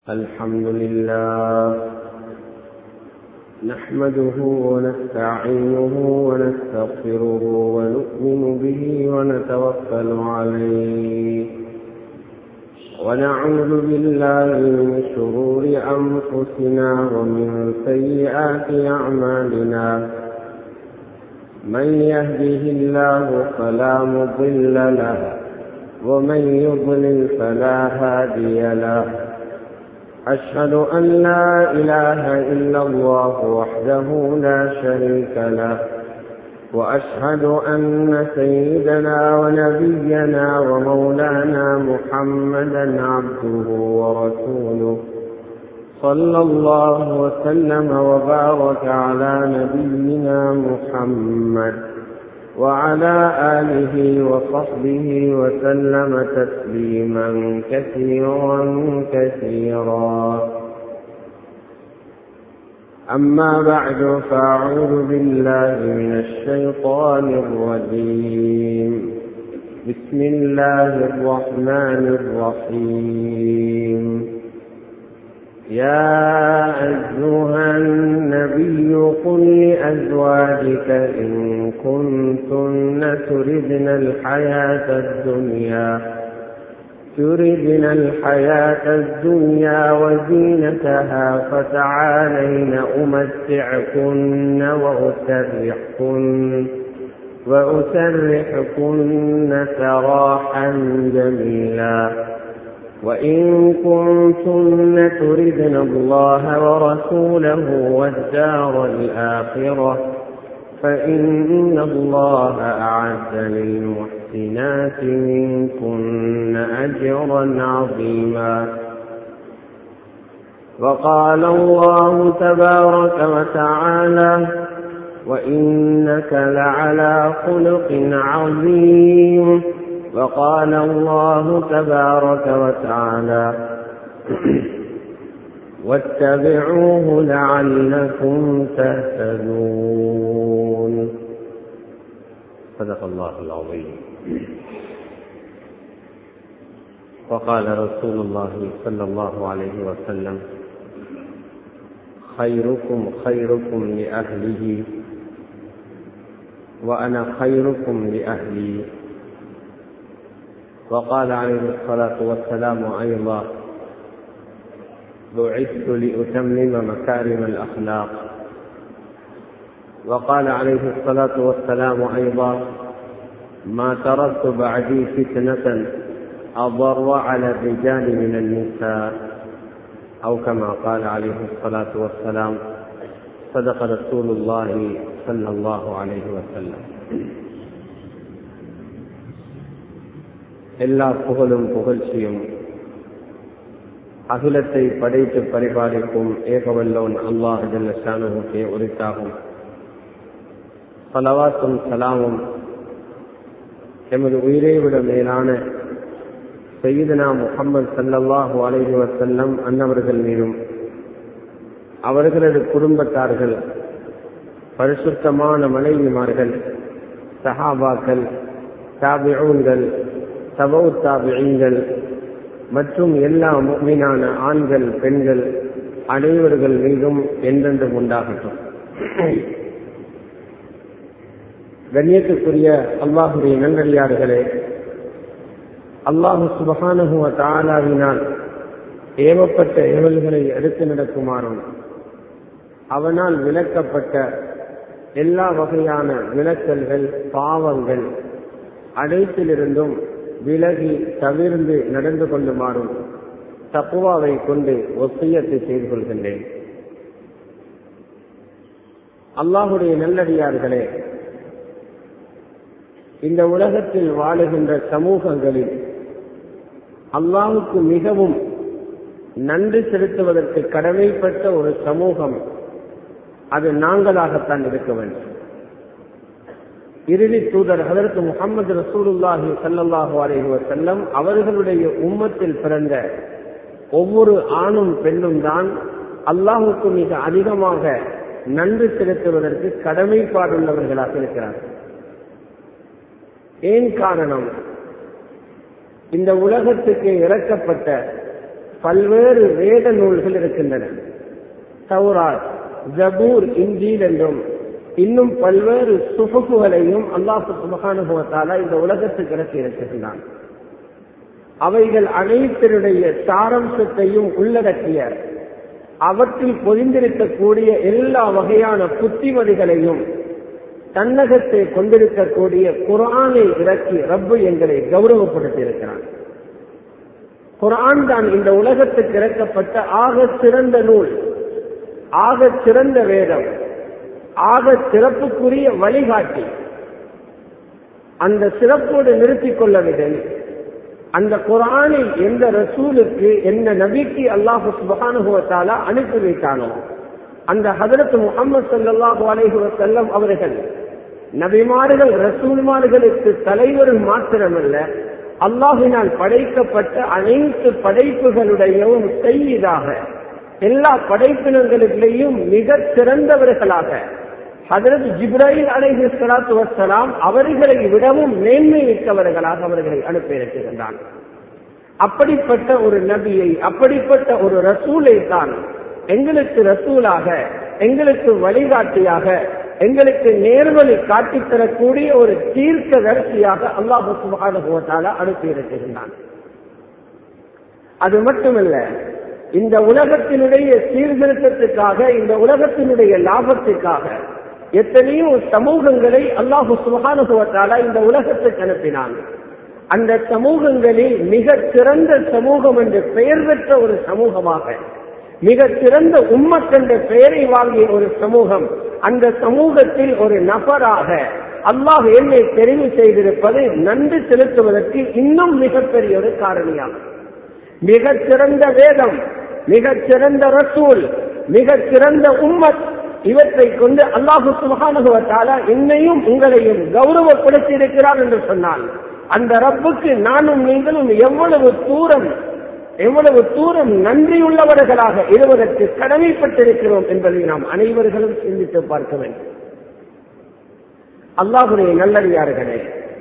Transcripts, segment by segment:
الحمد لله نحمده ونستعينه ونستغفره ونؤمن به ونتوكل عليه ونعوذ بالله من شرور أنفسنا ومن سيئات أعمالنا من يهده الله فلا مضل له ومن يضلل فلا هادي له أشهد أن لا إله إلا الله وحده لا شريك له وأشهد أن سيدنا ونبينا ومولانا محمدا عبده ورسوله صلى الله وسلم وبارك على نبينا محمد وعلى آله وصحبه وسلم تسليما كثيرا كثيرا أما بعد فأعوذ بالله من الشيطان الرجيم بسم الله الرحمن الرحيم يا أيها النبي قل لأزواجك إن كنتن تردن الحياة الدنيا تردن الحياة الدنيا وزينتها فتعالين أمتعكن وأسرحكن وأسرحكن سراحا جميلا وإن كنتن تردن الله ورسوله والدار الآخرة فإن الله أعد للمحسنات منكن أجرا عظيما وقال الله تبارك وتعالى وإنك لعلى خلق عظيم وقال الله تبارك وتعالى واتبعوه لعلكم تهتدون صدق الله العظيم وقال رسول الله صلى الله عليه وسلم خيركم خيركم لأهله وأنا خيركم لأهلي وقال عليه الصلاة والسلام أيضا بعثت لأتمم مكارم الأخلاق وقال عليه الصلاة والسلام أيضا ما تركت بعدي فتنة أضر على الرجال من النساء أو كما قال عليه الصلاة والسلام صدق رسول الله صلى الله عليه وسلم எல்லா புகழும் புகழ்ச்சியும் அகிலத்தை படைத்து பரிபாலிக்கும் ஏகவல்லோன் அல்லாஹ் ஜல்லஷானுக்கே உரித்தாகும் பலவாத்தும் சலாமும் எமது உயிரை விட மேலான செய்தனா முகமது சல்லல்லாஹு அலைஹி வசல்லம் அன்னவர்கள் மீதும் அவர்களது குடும்பத்தார்கள் பரிசுத்தமான மனைவிமார்கள் சஹாபாக்கள் தாபிஊன்கள் சபவு தாபியங்கள் மற்றும் எல்லா மீனான ஆண்கள் பெண்கள் அனைவர்கள் மீதும் என்றென்றும் உண்டாகட்டும் கண்ணியத்துக்குரிய அல்லாஹுடைய நன்னடியார்களே அல்லாஹு சுபகானுகுவ தாலாவினால் ஏவப்பட்ட ஏவல்களை எடுத்து நடக்குமாறும் அவனால் விளக்கப்பட்ட எல்லா வகையான விளக்கல்கள் பாவங்கள் அனைத்திலிருந்தும் விலகி தவிர்ந்து நடந்து கொள்ளுமாறும் தப்புவாவை கொண்டு ஒத்தியத்தை செய்து கொள்கின்றேன் அல்லாஹுடைய நல்லடியார்களே இந்த உலகத்தில் வாழுகின்ற சமூகங்களில் அல்லாஹுக்கு மிகவும் நன்றி செலுத்துவதற்கு கடமைப்பட்ட ஒரு சமூகம் அது நாங்களாகத்தான் இருக்க வேண்டும் இறுதி தூதர் அதற்கு முகமது ரசூலுல்லாஹி சல்லாஹு அலஹி வசல்லம் அவர்களுடைய உம்மத்தில் பிறந்த ஒவ்வொரு ஆணும் பெண்ணும் தான் அல்லாஹுக்கு மிக அதிகமாக நன்றி செலுத்துவதற்கு கடமைப்பாடுள்ளவர்களாக இருக்கிறார்கள் ஏன் காரணம் இந்த உலகத்துக்கு இறக்கப்பட்ட பல்வேறு வேத நூல்கள் இருக்கின்றன தௌராத் ஜபூர் இஞ்சீல் என்றும் இன்னும் பல்வேறு சுகுகளையும் அல்லாஹு சுபகானுபவத்தால இந்த உலகத்துக்கு இறக்கி இருக்கின்றான் அவைகள் அனைத்தினுடைய சாரம்சத்தையும் உள்ளடக்கிய அவற்றில் பொதிந்திருக்கக்கூடிய எல்லா வகையான புத்திமதிகளையும் தன்னகத்தை கொண்டிருக்கக்கூடிய குரானை இறக்கி ரப்பு எங்களை கௌரவப்படுத்தி இருக்கிறான் குரான் தான் இந்த உலகத்துக்கு இறக்கப்பட்ட ஆக சிறந்த நூல் ஆக சிறந்த வேதம் ஆக சிறப்புக்குரிய வழிகாட்டி அந்த சிறப்போடு நிறுத்திக் கொள்ளவில்லை அந்த குரானை எந்த ரசூலுக்கு எந்த நபிக்கு அல்லாஹு சுபகானுபவத்தால அனுப்பி வைத்தானோ அந்த ஹதரத் முகமது சல்லாஹூ அலைஹி வசல்லம் அவர்கள் நபிமார்கள் ரசூல்மார்களுக்கு தலைவர் மாத்திரமல்ல அல்லாஹினால் படைக்கப்பட்ட அனைத்து படைப்புகளுடையவும் செய்யதாக எல்லா படைப்பினங்களிலேயும் மிக சிறந்தவர்களாக ஹதரத் ஜிப்ராஹிம் அலைஹி சலாத்து வசலாம் அவர்களை விடவும் மேன்மை மிக்கவர்களாக அவர்களை அனுப்பியிருக்கின்றான் அப்படிப்பட்ட ஒரு நபியை அப்படிப்பட்ட ஒரு ரசூலை தான் எங்களுக்கு ரசூலாக எங்களுக்கு வழிகாட்டியாக எங்களுக்கு நேர்வழி காட்டித்தரக்கூடிய ஒரு தீர்க்க தரிசியாக அல்லாஹு சுபானுபவத்தால அனுப்பியிருக்கின்றான் அது மட்டுமல்ல இந்த உலகத்தினுடைய சீர்திருத்தத்துக்காக இந்த உலகத்தினுடைய லாபத்துக்காக எத்தனையோ சமூகங்களை அல்லாஹு சுகானுபவத்தால இந்த உலகத்துக்கு அனுப்பினான் அந்த சமூகங்களில் மிக சிறந்த சமூகம் என்று பெயர் பெற்ற ஒரு சமூகமாக மிக சிறந்த உம்மத் என்ற பெயரை வாங்கிய ஒரு சமூகம் அந்த சமூகத்தில் ஒரு நபராக அல்லாஹ் என்னை தெரிவு செய்திருப்பது நன்றி செலுத்துவதற்கு இன்னும் மிகப்பெரிய ஒரு காரணியாகும் மிகச் சிறந்த வேதம் மிகச் சிறந்த ரசூல் மிகச் சிறந்த உம்மத் இவற்றை கொண்டு அல்லாஹு சுபகானுபவத்தால என்னையும் உங்களையும் கௌரவப்படுத்தி இருக்கிறார் என்று சொன்னால் அந்த ரப்புக்கு நானும் நீங்களும் எவ்வளவு தூரம் எவ்வளவு தூரம் நன்றியுள்ளவர்களாக இருவதற்கு கடமைப்பட்டிருக்கிறோம் என்பதை நாம் அனைவர்களும் சிந்தித்து பார்க்க வேண்டும் அல்லாஹுடைய நல்லடியார்களே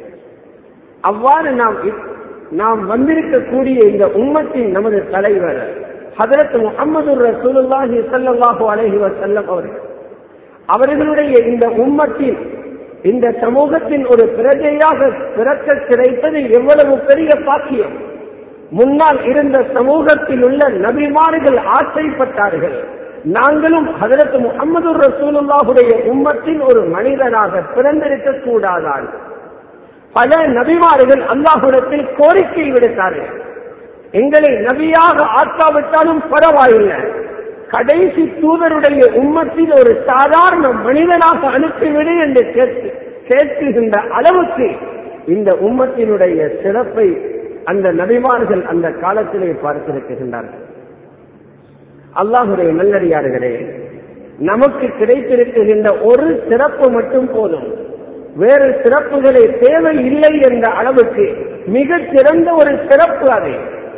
அவ்வாறு நாம் நாம் வந்திருக்கக்கூடிய இந்த உம்மத்தின் நமது தலைவர் ஹதரத் முகமது ரசூலுல்லாஹி ஸல்லல்லாஹு அலைஹி வஸல்லம் அவர்கள் அவர்களுடைய இந்த உம்மத்தின் இந்த சமூகத்தின் ஒரு பிரஜையாக பிறக்க கிடைப்பது எவ்வளவு பெரிய பாக்கியம் முன்னால் இருந்த சமூகத்தில் உள்ள நபிமார்கள் ஆசைப்பட்டார்கள் நாங்களும் ஹதரத் முகமது ரசூலுல்லாஹுடைய உம்மத்தின் ஒரு மனிதனாக பிறந்திருக்க கூடாதான் பல நபிமார்கள் அல்லாஹுடத்தில் கோரிக்கை விடுத்தார்கள் எங்களை நபியாக ஆக்காவிட்டாலும் பரவாயில்லை கடைசி தூதருடைய உம்மத்தில் ஒரு சாதாரண மனிதனாக அனுப்பிவிடு என்று கேட்டு கேட்குகின்ற அளவுக்கு இந்த உம்மத்தினுடைய சிறப்பை அந்த நபிமார்கள் அந்த காலத்திலே பார்த்திருக்கின்றார்கள் அல்லாஹுடைய நல்லடியார்களே நமக்கு கிடைத்திருக்கின்ற ஒரு சிறப்பு மட்டும் போதும் வேறு சிறப்புகளை தேவை இல்லை என்ற அளவுக்கு மிக சிறந்த ஒரு சிறப்பு அது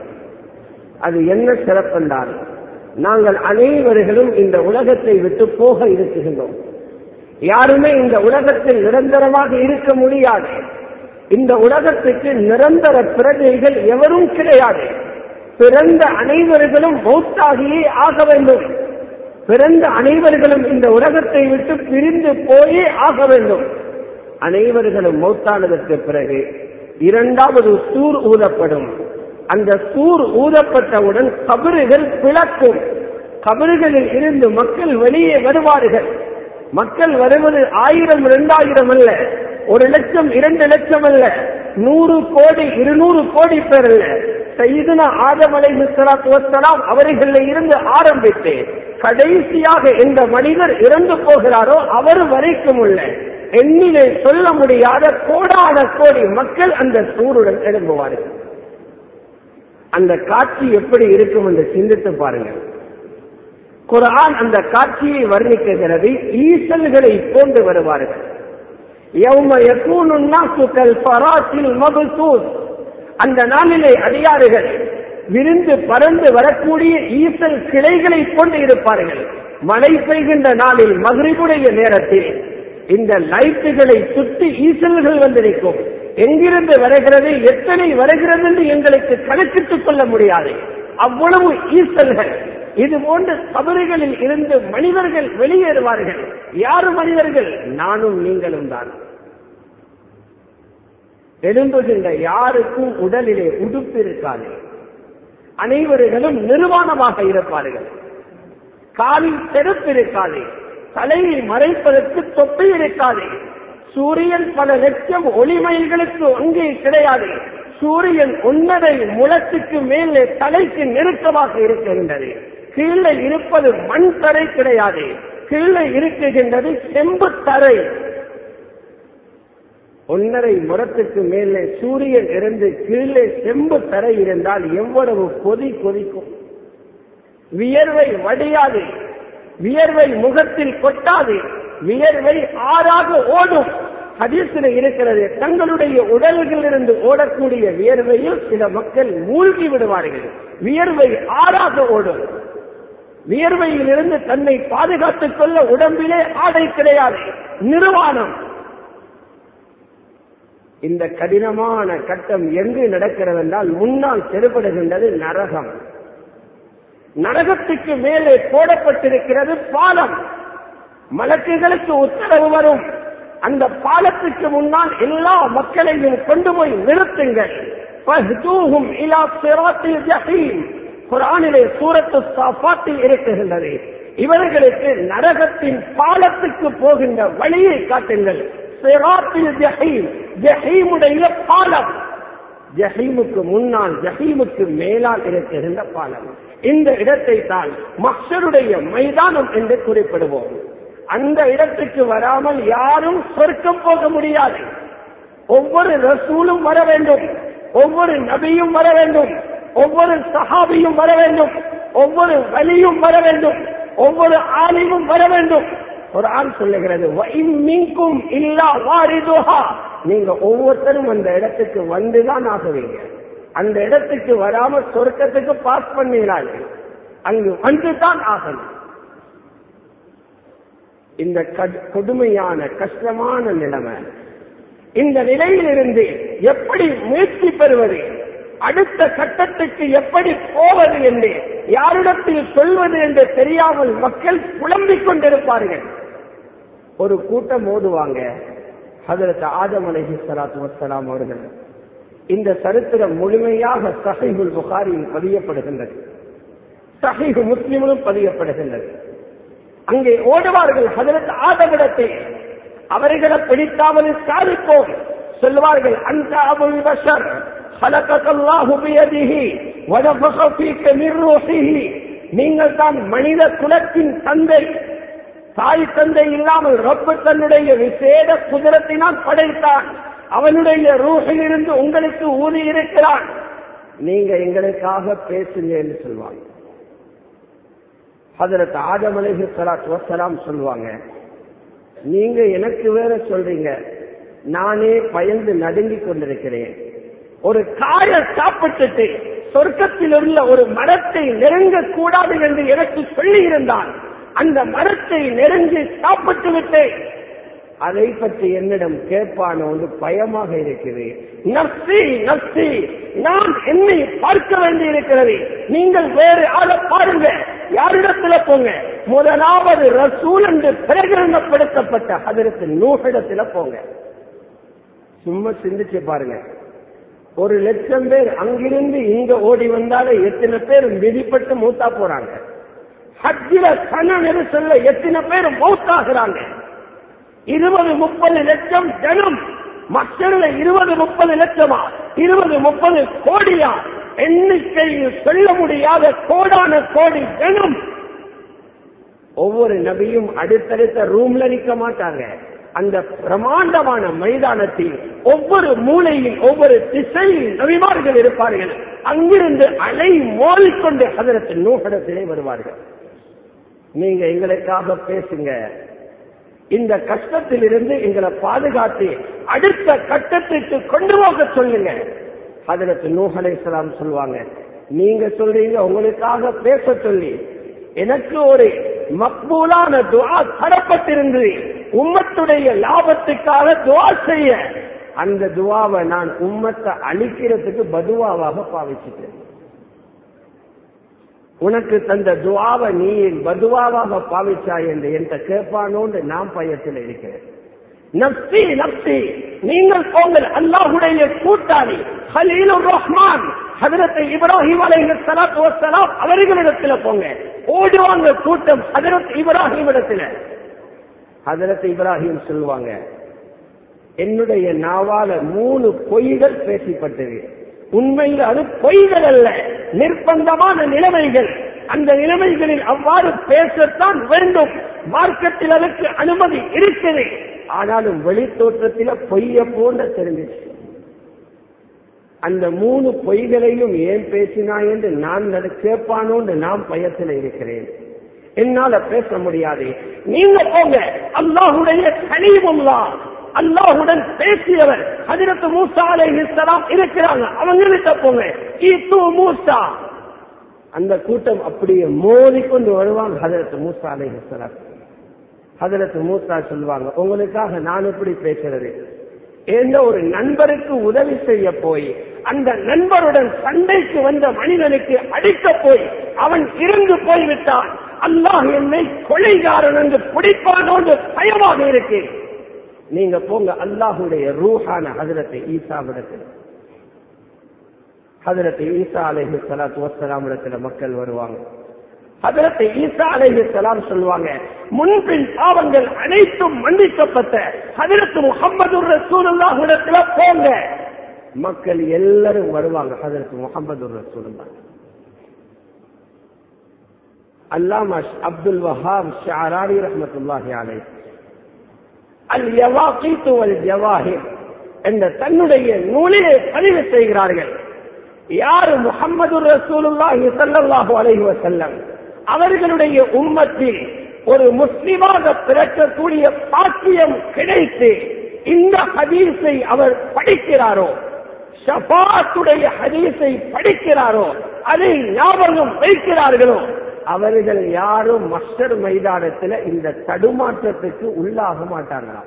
அது என்ன சிறப்பு என்றால் நாங்கள் அனைவர்களும் இந்த உலகத்தை விட்டு போக இருக்குகின்றோம் யாருமே இந்த உலகத்தில் நிரந்தரமாக இருக்க முடியாது இந்த உலகத்துக்கு நிரந்தர பிரஜைகள் எவரும் கிடையாது பிறந்த அனைவர்களும் மௌத்தாகியே ஆக வேண்டும் பிறந்த அனைவர்களும் இந்த உலகத்தை விட்டு பிரிந்து போயே ஆக வேண்டும் அனைவர்களும் மௌத்தானதற்கு பிறகு இரண்டாவது சூர் ஊதப்படும் அந்த சூர் ஊதப்பட்டவுடன் கபறுகள் பிளக்கும் கபறுகளில் இருந்து மக்கள் வெளியே வருவார்கள் மக்கள் வருவது ஆயிரம் இரண்டாயிரம் அல்ல ஒரு லட்சம் இரண்டு லட்சம் அல்ல நூறு கோடி இருநூறு கோடி பேர் அல்ல சைதுனா ஆதமலை வசலாம் அவர்களில் இருந்து ஆரம்பித்து கடைசியாக எந்த மனிதர் இறந்து போகிறாரோ அவர் வரைக்கும் உள்ள எண்ணிலே சொல்ல முடியாத கோடான கோடி மக்கள் அந்த சூருடன் எழும்புவார்கள் அந்த காட்சி எப்படி இருக்கும் என்று சிந்தித்து பாருங்கள் குரான் அந்த காட்சியை வர்ணிக்குகிறது ஈசல்களை போன்று வருவார்கள் அந்த நாளிலே அடியாறுகள் விரிந்து பறந்து வரக்கூடிய ஈசல் கிளைகளை கொண்டு இருப்பார்கள் மழை பெய்கின்ற நாளில் மகிழ்வுடைய நேரத்தில் இந்த லைட்டுகளை சுற்றி ஈசல்கள் வந்திருக்கும் எங்கிருந்து வருகிறது எத்தனை வருகிறது என்று எங்களுக்கு கணக்கிட்டுக் கொள்ள முடியாது அவ்வளவு ஈசல்கள் இது போன்ற தவறுகளில் இருந்து மனிதர்கள் வெளியேறுவார்கள் யாரு மனிதர்கள் நானும் நீங்களும் தான் எழும்புகின்ற யாருக்கும் உடலிலே உடுப்பு இருக்காது அனைவர்களும் நிர்வாணமாக இருப்பார்கள் காலில் செருப்பு இருக்காது தலையை மறைப்பதற்கு தொப்பி இருக்காது சூரியன் பல லட்சம் ஒளிமைல்களுக்கு அங்கே கிடையாது சூரியன் ஒன்னரை முளத்துக்கு மேலே தலைக்கு நெருக்கமாக இருக்கின்றது கீழே இருப்பது மண் தரை கிடையாது கீழே இருக்குகின்றது செம்பு தரை ஒன்னரை முறத்துக்கு மேலே சூரியன் இருந்து கீழே செம்பு தரை இருந்தால் எவ்வளவு கொதி கொதிக்கும் வியர்வை வடியாது வியர்வை முகத்தில் கொட்டாது வியர்வை ஆறாக ஓடும் ஹதீஸில் இருக்கிறது தங்களுடைய உடல்களிலிருந்து ஓடக்கூடிய வியர்வையில் சில மக்கள் மூழ்கி விடுவார்கள் வியர்வை ஆறாக ஓடும் வியர்வையிலிருந்து தன்னை பாதுகாத்துக் கொள்ள உடம்பிலே ஆடை கிடையாது நிர்வாணம் இந்த கடினமான கட்டம் எங்கு நடக்கிறது என்றால் முன்னால் தெருப்படுகின்றது நரகம் நரகத்துக்கு மேலே போடப்பட்டிருக்கிறது பாலம் மலக்குகளுக்கு உத்தரவு வரும் அந்த பாலத்துக்கு முன்னால் எல்லா மக்களையும் கொண்டு போய் நிறுத்துங்கள் فَاهْدُوهُمْ إِلَى صِرَاطِ الْجَحِيمِ குரானிலே சூரத்து சாஃபாத்தில் இருக்குகின்றது இவர்களுக்கு நரகத்தின் பாலத்துக்கு போகின்ற வழியை காட்டுங்கள் சிராத்தில் ஜஹீம் ஜஹீமுடைய பாலம் ஜஹீமுக்கு முன்னால் ஜஹீமுக்கு மேலால் இருக்குகின்ற பாலம் இந்த இடத்தை தான் மக்சருடைய மைதானம் என்று குறிப்பிடுவோம் அந்த இடத்துக்கு வராமல் யாரும் சொர்க்கம் போக முடியாது ஒவ்வொரு ரசூலும் வர வேண்டும் ஒவ்வொரு நபியும் வர வேண்டும் ஒவ்வொரு சஹாபியும் வர வேண்டும் ஒவ்வொரு வலியும் வர வேண்டும் ஒவ்வொரு ஆலிமும் வர வேண்டும் ஒரு ஆள் சொல்லுகிறது மின்கும் இல்லா வாரிதுஹா நீங்க ஒவ்வொருத்தரும் அந்த இடத்துக்கு வந்துதான் ஆகுவீங்க அந்த இடத்துக்கு வராம சொர்க்கத்துக்கு பாஸ் பண்ணிடாது அங்கு வந்துதான் ஆகணும் இந்த கடு- கொடுமையான கஷ்டமான நிலைமை இந்த நிலையிலிருந்து எப்படி முயற்சி பெறுவது அடுத்த கட்டத்துக்கு எப்படி போவது என்று யாரிடத்தில் சொல்வது என்று தெரியாமல் மக்கள் புலம்பிக் கொண்டிருப்பார்கள் ஒரு கூட்டம் ஓதுவாங்க ஹதரத் ஆதம் அலைஹி ஸலாத்து வஸ்ஸலாம் அவர்கள் இந்த சரித்திரம் முழுமையாக சஹீஹுல் புகாரியில் பதியப்படுகின்றது சஹீஹ் முஸ்லிமிலும் பதியப்படுகின்றது அங்கே ஓடுவார்கள் ஹதரத் ஆதமிடத்தில் அவர்களை பிடித்தாவது சாதிப்போம் சொல்வார்கள் அந்த அபுல் பஷர் خلقك الله بيده ونفخ فيك من روحه நீங்கள் தான் மனித குலத்தின் தந்தை தாய் தந்தை இல்லாமல் ரப்பு தன்னுடைய விசேட குதிரத்தினால் படைத்தான் அவனுடைய ரூஹில் இருந்து உங்களுக்கு ஊதி இருக்கிறான் நீங்க எங்களுக்காக பேசுங்க என்று சொல்வாங்க ஹதரத் ஆதம் அலைஹி ஸலாத்து வஸ்ஸலாம் சொல்லுவாங்க நீங்க எனக்கு வேற சொல்றீங்க நானே பயந்து நடுங்கிக் கொண்டிருக்கிறேன் ஒரு காய சாப்பிட்டுட்டு சொர்க்கத்தில் உள்ள ஒரு மரத்தை நெருங்க கூடாது என்று எனக்கு சொல்லி இருந்தான் அந்த மரத்தை நெருங்கி சாப்பிட்டு விட்டேன் அதை பற்றி என்னிடம் கேட்பான ஒன்று பயமாக இருக்கிறது நப்சி நப்சி நான் என்னை பார்க்க வேண்டி இருக்கிறது நீங்கள் வேறு ஆளை பாருங்க யாரிடத்துல போங்க முதலாவது ரசூல் என்று பிரகடனப்படுத்தப்பட்ட அதற்கு நூகிடத்துல போங்க சும்மா சிந்திச்சு பாருங்க ஒரு லட்சம் பேர் அங்கிருந்து இங்க ஓடி வந்தாலே எத்தனை பேர் மிதிப்பட்டு மூத்தா போறாங்க ஹஜ்ஜில சன நெரிசல்ல எத்தனை பேர் மௌத்தாகிறாங்க இருபது முப்பது லட்சம் ஜனம் மக்கள்ல இருபது முப்பது லட்சமா இருபது முப்பது கோடியா எண்ணிக்கையில் சொல்ல முடியாத கோடான கோடி ஜனம் ஒவ்வொரு நபியும் அடுத்தடுத்த ரூம்ல நிக்க மாட்டாங்க அந்த பிரமாண்டமான மைதானத்தில் ஒவ்வொரு மூலையில் ஒவ்வொரு திசையில் நபிமார்கள் இருப்பார்கள் அங்கிருந்து அலை மோதிக்கொண்டு அதற்கு நூகடத்திலே வருவார்கள் நீங்க எங்களுக்காக பேசுங்க இந்த கஷ்டத்திலிருந்து எங்களை பாதுகாத்து அடுத்த கட்டத்திற்கு கொண்டு போக சொல்லுங்க அதற்கு நூகலேஸ்வரம் சொல்லுவாங்க நீங்க சொல்றீங்க உங்களுக்காக பேச சொல்லி எனக்கு ஒரு மக்பூலான துவா தரப்பட்டிருந்தது உம்மத்துடைய லாபத்துக்காக துவா செய்ய அந்த துவாவை நான் உம்மத்தை அழிக்கிறதுக்கு பதுவாவாக பாவிச்சுட்டேன் உனக்கு தந்த துவாவை நீ பதுவாவாக பாவிச்சாய் என்று என்ற கேட்பானோன்னு நாம் பயத்தில் இருக்கிறேன் நப்சி நப்சி நீங்கள் போங்கள் அல்லாஹுடைய கூட்டாளி ஹலீலுர் ரஹ்மான் ஹதரத்தை இப்ராஹிம் அலைஹி ஸலாத்து வஸ்ஸலாம் அவர்களிடத்துல போங்க ஓடுவாங்க கூட்டம் ஹதரத் இப்ராஹிம் இடத்துல ஹதரத் இப்ராஹிம் சொல்லுவாங்க என்னுடைய நாவால மூணு பொய்கள் பேசப்பட்டது உண்மையில் அது பொய்கள் அல்ல நிர்பந்தமான நிலைமைகள் அந்த நிலைமைகளில் அவ்வாறு பேசத்தான் வேண்டும் மார்க்கத்தில் அதற்கு அனுமதி இருக்குது ஆனாலும் வெளித்தோற்றத்தில் பொய்ய போன்ற தெரிஞ்சிச்சு அந்த மூணு பொய்களையும் ஏன் பேசினாய் என்று நான் அதை கேட்பானோன்னு நான் பயத்தில் இருக்கிறேன் என்னால பேச முடியாது நீங்க போங்க அல்லாஹுடைய கனிவுல்லா அல்லாஹுடன் பேசியவர் ஹஜரத் மூசா அலைஹிஸ்ஸலாம் இருக்கிறாங்க அவங்கள்ட்ட போங்க ஈத்து மூசா அந்த கூட்டம் அப்படியே மோதிக்கொண்டு வருவாங்க ஹஜரத் மூசா அலைஹிஸ்ஸலாம் ஹஜரத் மூசா சொல்லுவாங்க உங்களுக்காக நான் எப்படி பேசுறது எந்த ஒரு நண்பருக்கு உதவி செய்ய போய் அந்த நண்பருடன் சண்டைக்கு வந்த மனிதனுக்கு அடிக்க போய் அவன் இருந்து போய்விட்டான் அல்லாஹ் என்னை கொலைகாரன் என்று பிடிப்பானோடு பயமாக இருக்கு நீங்க போங்க அல்லாஹுடைய ரூஹான ஹதரத்தை ஈசாவிடத்தில் ஹதரத்தை ஈசா அலைஹி சலாத்து வசலாம் இடத்துல மக்கள் வருவாங்க ஹதரத்தை ஈசா அலைஹி சலாம் சொல்லுவாங்க முன்பின் பாவங்கள் அனைத்தும் மன்னிக்கப்பட்ட ஹதரத்து முகமது ரசூலுல்லாஹ் இடத்துல போங்க மக்கள் எல்லாரும் வருவாங்க ஹதரத்து முகமது ரசூலுல்லாஹ் அல்லாமா அப்துல் வஹாப் ஷாராரி ரஹமத்துல்லாஹி அலைஹி அல் யவாகீத்து வல் ஜவாஹிர் என்ற தன்னுடைய நூலிலே பதிவு செய்கிறார்கள் யார் முகமது ரசூலுல்லாஹி ஸல்லல்லாஹு அலைஹி வஸல்லம் அவர்களுடைய உம்மத்தில் ஒரு முஸ்லிமாக பிறக்கக்கூடிய பாக்கியம் கிடைத்து இந்த ஹதீஸை அவர் படிக்கிறாரோ ஷபாத்துடைய ஹதீஸை படிக்கிறாரோ அதை ஞாபகம் வைக்கிறார்களோ அவர்கள் யாரும் மஸ்டர் மைதானத்தில் இந்த தடுமாற்றத்துக்கு உள்ளாக மாட்டார்களாம்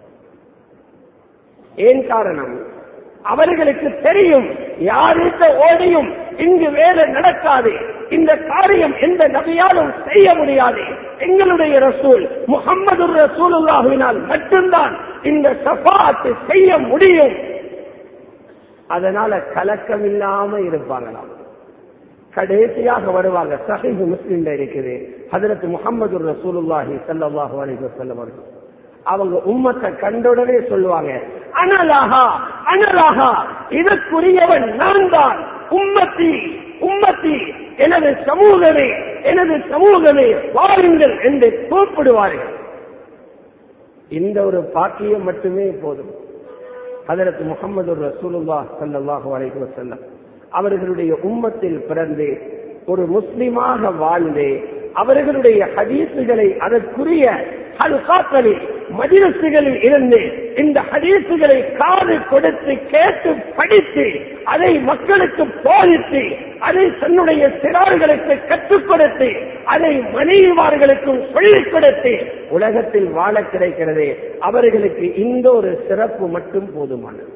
ஏன் காரணம் அவர்களுக்கு தெரியும் யாருக்க ஓடியும் இங்கு வேலை நடக்காது இந்த காரியம் எந்த நபியாலும் செய்ய முடியாது எங்களுடைய ரசூல் முகம்மது ரசூலுல்லாஹுவினால் மட்டும்தான் இந்த சபாத்து செய்ய முடியும் அதனால கலக்கம் இல்லாம இருப்பாங்களாம் கடைசியாக வருவாங்க சஹீஹ் முஸ்லிம்ல இருக்குது ஹதரத் முகமது ரசூலுல்லாஹி ஸல்லல்லாஹு அலைஹி வஸல்லம் அவர்கள் அவங்க உம்மத்தை கண்டுடனே சொல்லுவாங்க அனலாகா அனலாகா இதற்குரியவன் நான் தான் உம்மத்தி உம்மத்தி எனது சமூகமே எனது சமூகமே வாருங்கள் என்று கூப்பிடுவார்கள் இந்த ஒரு பாக்கியம் மட்டுமே போதும் அதற்கு முகமது ரசூலுல்லா சல்லாஹு அலைஹி வஸல்லம் அவர்களுடைய உம்மத்தில் பிறந்து ஒரு முஸ்லிமாக வாழ்ந்து அவர்களுடைய ஹதீசுகளை அதற்குரிய ஹல்காக்களில் மதிரசுகளில் இருந்து இந்த ஹதீசுகளை காது கொடுத்து கேட்டு படித்து அதை மக்களுக்கு போதித்து அதை தன்னுடைய சிறார்களுக்கு கற்றுக் கொடுத்து அதை மனைவிமார்களுக்கும் சொல்லிக் கொடுத்து உலகத்தில் வாழ கிடைக்கிறது அவர்களுக்கு இந்த ஒரு சிறப்பு மட்டும் போதுமானது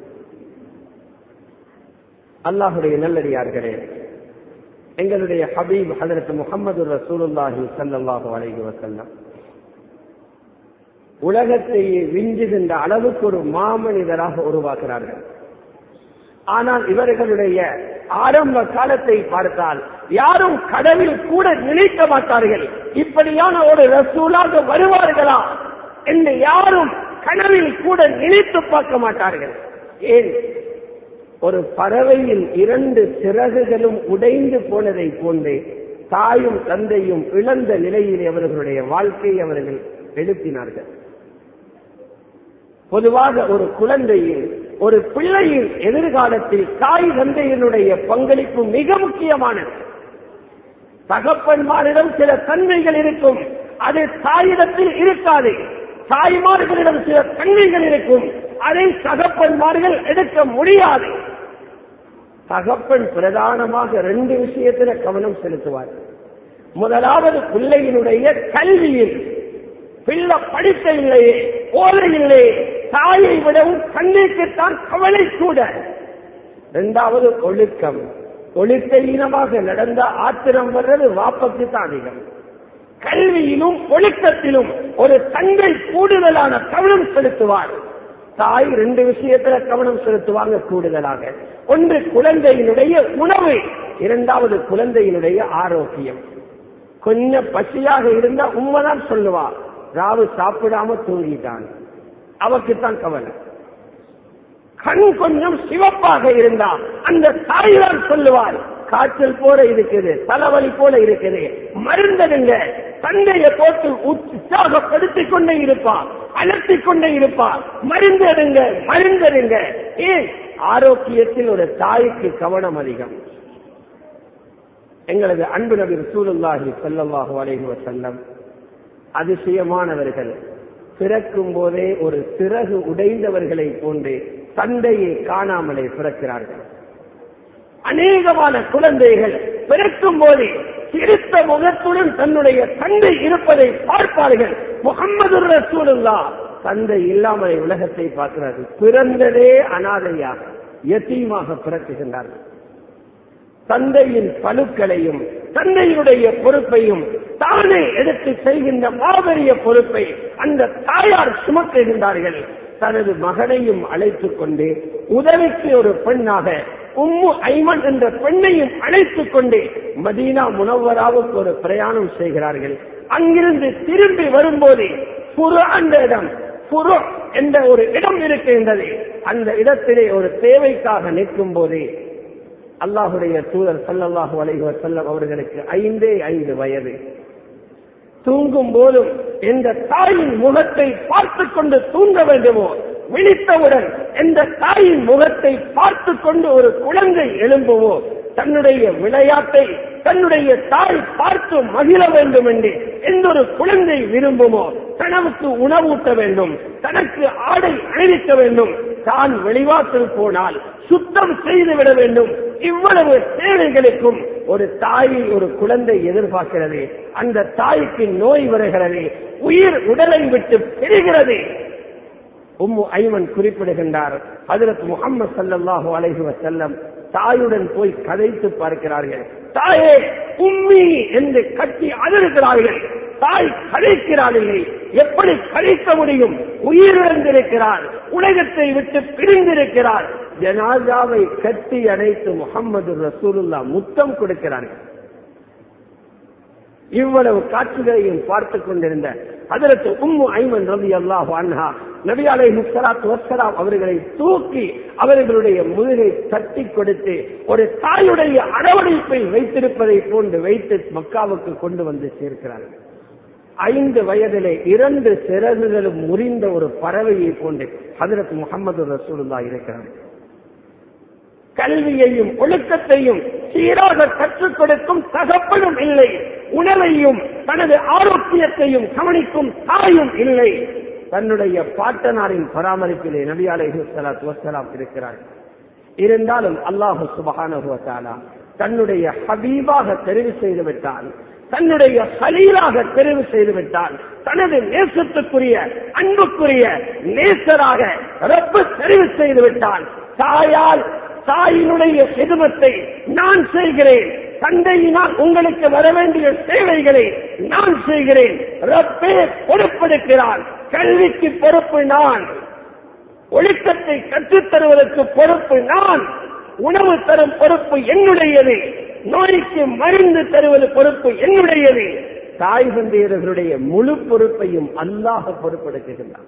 அல்லாஹுடைய நல்லடியார்களே எங்களுடைய ஹபீப் ஹதரத் முகமது ரசூலுல்லாஹி சல்லாஹு அலைஹி வசல்லம் உலகத்தையே விஞ்சுகின்ற அளவுக்கு ஒரு மாமனிதராக உருவாக்குறார்கள் ஆனால் இவர்களுடைய ஆரம்ப காலத்தை பார்த்தால் யாரும் கடவில் கூட நினைக்க மாட்டார்கள் இப்படியான ஒரு ரசூலாக வருவார்களா என்று யாரும் கனவில் கூட நினைத்து பார்க்க மாட்டார்கள் ஏன் ஒரு பறவையில் இரண்டு சிறகுகளும் உடைந்து போனதை போன்று தாயும் தந்தையும் இழந்த நிலையில் அவர்களுடைய வாழ்க்கையை அவர்கள் எழுப்பினார்கள் பொதுவாக ஒரு குழந்தையில் ஒரு பிள்ளையின் எதிர்காலத்தில் தாய் தந்தையினுடைய பங்களிப்பு மிக முக்கியமானது தகப்பன்மாரிடம் சில தன்மைகள் இருக்கும் அது தாயிடத்தில் இருக்காது தாய்மார்களிடம் சில தன்மைகள் இருக்கும் அதை தகப்பன்மார்கள் எடுக்க முடியாது தகப்பன் பிரதானமாக ரெண்டு விஷயத்துல கவனம் செலுத்துவார் முதலாவது பிள்ளையினுடைய கல்வியில் பிள்ளை படித்த இல்லையே ஓலை இல்லையே தாயை விடவும் தந்தைக்குத்தான் கவலை கூட இரண்டாவது ஒழுக்கம் ஒளித்த இனமாக நடந்த ஆத்திரம் வர்றது வாப்பக்கு தான் அதிகம் கல்வியிலும் ஒழுக்கத்திலும் ஒரு தங்கை கூடுதலான கவனம் செலுத்துவார் தாய் ரெண்டு விஷயத்துல கவனம் செலுத்துவாங்க கூடுதலாக ஒன்று குழந்தையினுடைய உணவு இரண்டாவது குழந்தையினுடைய ஆரோக்கியம் கொஞ்சம் பசியாக இருந்தா உண்மைதான் சொல்லுவா ராவு சாப்பிடாம தூங்கிட்டான் அவக்கு தான் கவலை கண் கொஞ்சம் சிவப்பாக இருந்தா அந்த தாய் தான் சொல்லுவார் காய்ச்சல் போல இருக்குது தலைவலி போல இருக்குது மருந்தடுங்க தந்தையை போட்டு உற்சாகப்படுத்திக் கொண்டே இருப்பார் அலர்த்திக் கொண்டே இருப்பார் மருந்தடுங்க மருந்தடுங்க ஏன் ஆரோக்கியத்தில் ஒரு தாய்க்கு கவனம் அதிகம் எங்களது அன்பு நபி ரசூலுல்லாஹி ஸல்லல்லாஹு அலைஹி வஸல்லம் அதிசயமானவர்கள் பிறக்கும் போதே ஒரு சிறகு உடைந்தவர்களை போன்று தந்தையை காணாமலே பிறக்கிறார்கள் அநேகமான குழந்தைகள் பிறக்கும் போதே சிரித்த முகத்துடன் தன்னுடைய தந்தை இருப்பதை பார்ப்பார்கள் முகம்மது ரசூலுல்லா தந்தை இல்லாமலே உலகத்தை பார்க்கிறார்கள் பிறந்ததே அனாதையாக எத்தீமாக பிறக்குகின்றார்கள் தந்தையின் பழுக்களையும் தந்தையினுடைய பொறுப்பையும் தானே எடுத்து செய்கின்ற மாபெரிய பொறுப்பை அந்த தாயார் சுமக்குகின்றார்கள் தனது மகனையும் அழைத்துக் கொண்டு உதவிக்கு ஒரு பெண்ணாக உம்மு ஐமன் என்ற பெண்ணையும் அழைத்துக் கொண்டு மதீனா முனவராவுக்கு ஒரு பிரயாணம் செய்கிறார்கள் அங்கிருந்து திரும்பி வரும்போது புரு அந்த இடம் புரு என்ற ஒரு இடம் இருக்கின்றது அந்த இடத்திலே ஒரு தேவைக்காக நிற்கும் போதே அல்லாஹுடைய தூதர் சல்லல்லாஹு அலைஹி வஸல்லம் அவர்களுக்கு ஐந்தே ஐந்து வயது தூங்கும் போதும் எந்த தாயின் முகத்தை பார்த்துக் கொண்டு தூங்க வேண்டுமோ விழித்தவுடன் எந்த தாயின் முகத்தை பார்த்து கொண்டு ஒரு குழந்தை எழும்புவோ தன்னுடைய விளையாட்டை தன்னுடைய தாய் பார்த்து மகிழ வேண்டும் என்று எந்த ஒரு குழந்தை விரும்புமோ கனவுக்கு உணவூட்ட வேண்டும் தனக்கு ஆடை அணிவிக்க வேண்டும் தான் வெளிவாசல் போனால் சுத்தம் செய்து விட வேண்டும் இவ்வளவு தேவைகளுக்கும் ஒரு தாயை ஒரு குழந்தை எதிர்பார்க்கிறது அந்த தாய்க்கு நோய் வருகிறது உயிர் உடலை விட்டு பெறுகிறது உம்மு ஐமன் குறிப்பிடுகின்றார் ஹதரத் முகமது சல்லல்லாஹு அலைஹி வஸல்லம் தாயுடன் போய் கதைத்து பார்க்கிறார்கள் தாயே உம்மி என்று கட்டி அழுகிறார்கள் தாய் கழிக்கிறாள் இல்லை எப்படி கழிக்க முடியும் உயிரிழந்திருக்கிறார் உலகத்தை விட்டு பிரிந்திருக்கிறார் ஜனாஜாவை கட்டி அணைத்து முகமது ரசூலுல்லா முத்தம் கொடுக்கிறார்கள் இவ்வளவு காட்சிகளையும் பார்த்துக் கொண்டிருந்த அதற்கு உம்மு ஐமன் ரவி அல்லாஹ் அன்ஹா நபி அலை முஸ்தலாத்து வசலாம் அவர்களை தூக்கி அவர்களுடைய முதுகை தட்டி கொடுத்து ஒரு தாயுடைய அரவணைப்பை வைத்திருப்பதை போன்று வைத்து மக்காவுக்கு கொண்டு வந்து சேர்க்கிறார்கள் ஐந்து வயதிலே இரண்டு சிறகுகளும் முறிந்த ஒரு பறவையை போன்று ஹதரத் முகமது ரசூலுல்லா இருக்கிறார் கல்வியையும் ஒழுக்கத்தையும் சீராக கற்றுக் கொடுக்கும் தகப்பனும் இல்லை உணவையும் தனது ஆரோக்கியத்தையும் கவனிக்கும் தாயும் இல்லை தன்னுடைய பாட்டனாரின் பராமரிப்பிலே நபி அலைஹி ஸலாத்து வஸலாம் இருக்கிறார் இருந்தாலும் அல்லாஹு சுபஹானஹு வ தஆலா தன்னுடைய ஹபீபாக தெரிவு செய்து விட்டான் தன்னுடைய சலீலாக தெரிவு செய்து விட்டான் தனது நேசத்துக்குரிய அன்புக்குரிய நேசராக ரப்பு தெரிவு செய்து விட்டான் தாயால் தாயினுடைய சிதுமத்தை நான் செய்கிறேன் தந்தையினால் உங்களுக்கு வர வேண்டிய சேவைகளை நான் செய்கிறேன் ரப்பே பொறுப்பெடுக்கிறான் கல்விக்கு பொறுப்பு நான் ஒழுக்கத்தை கற்றுத் தருவதற்கு பொறுப்பு நான் உணவு தரும் பொறுப்பு என்னுடையது நோய்க்கு மருந்து தருவது பொறுப்பு என்னுடையது தாய் தந்தையர்களுடைய முழு பொறுப்பையும் அல்லாஹ் பொறுப்பெடுக்கின்றான்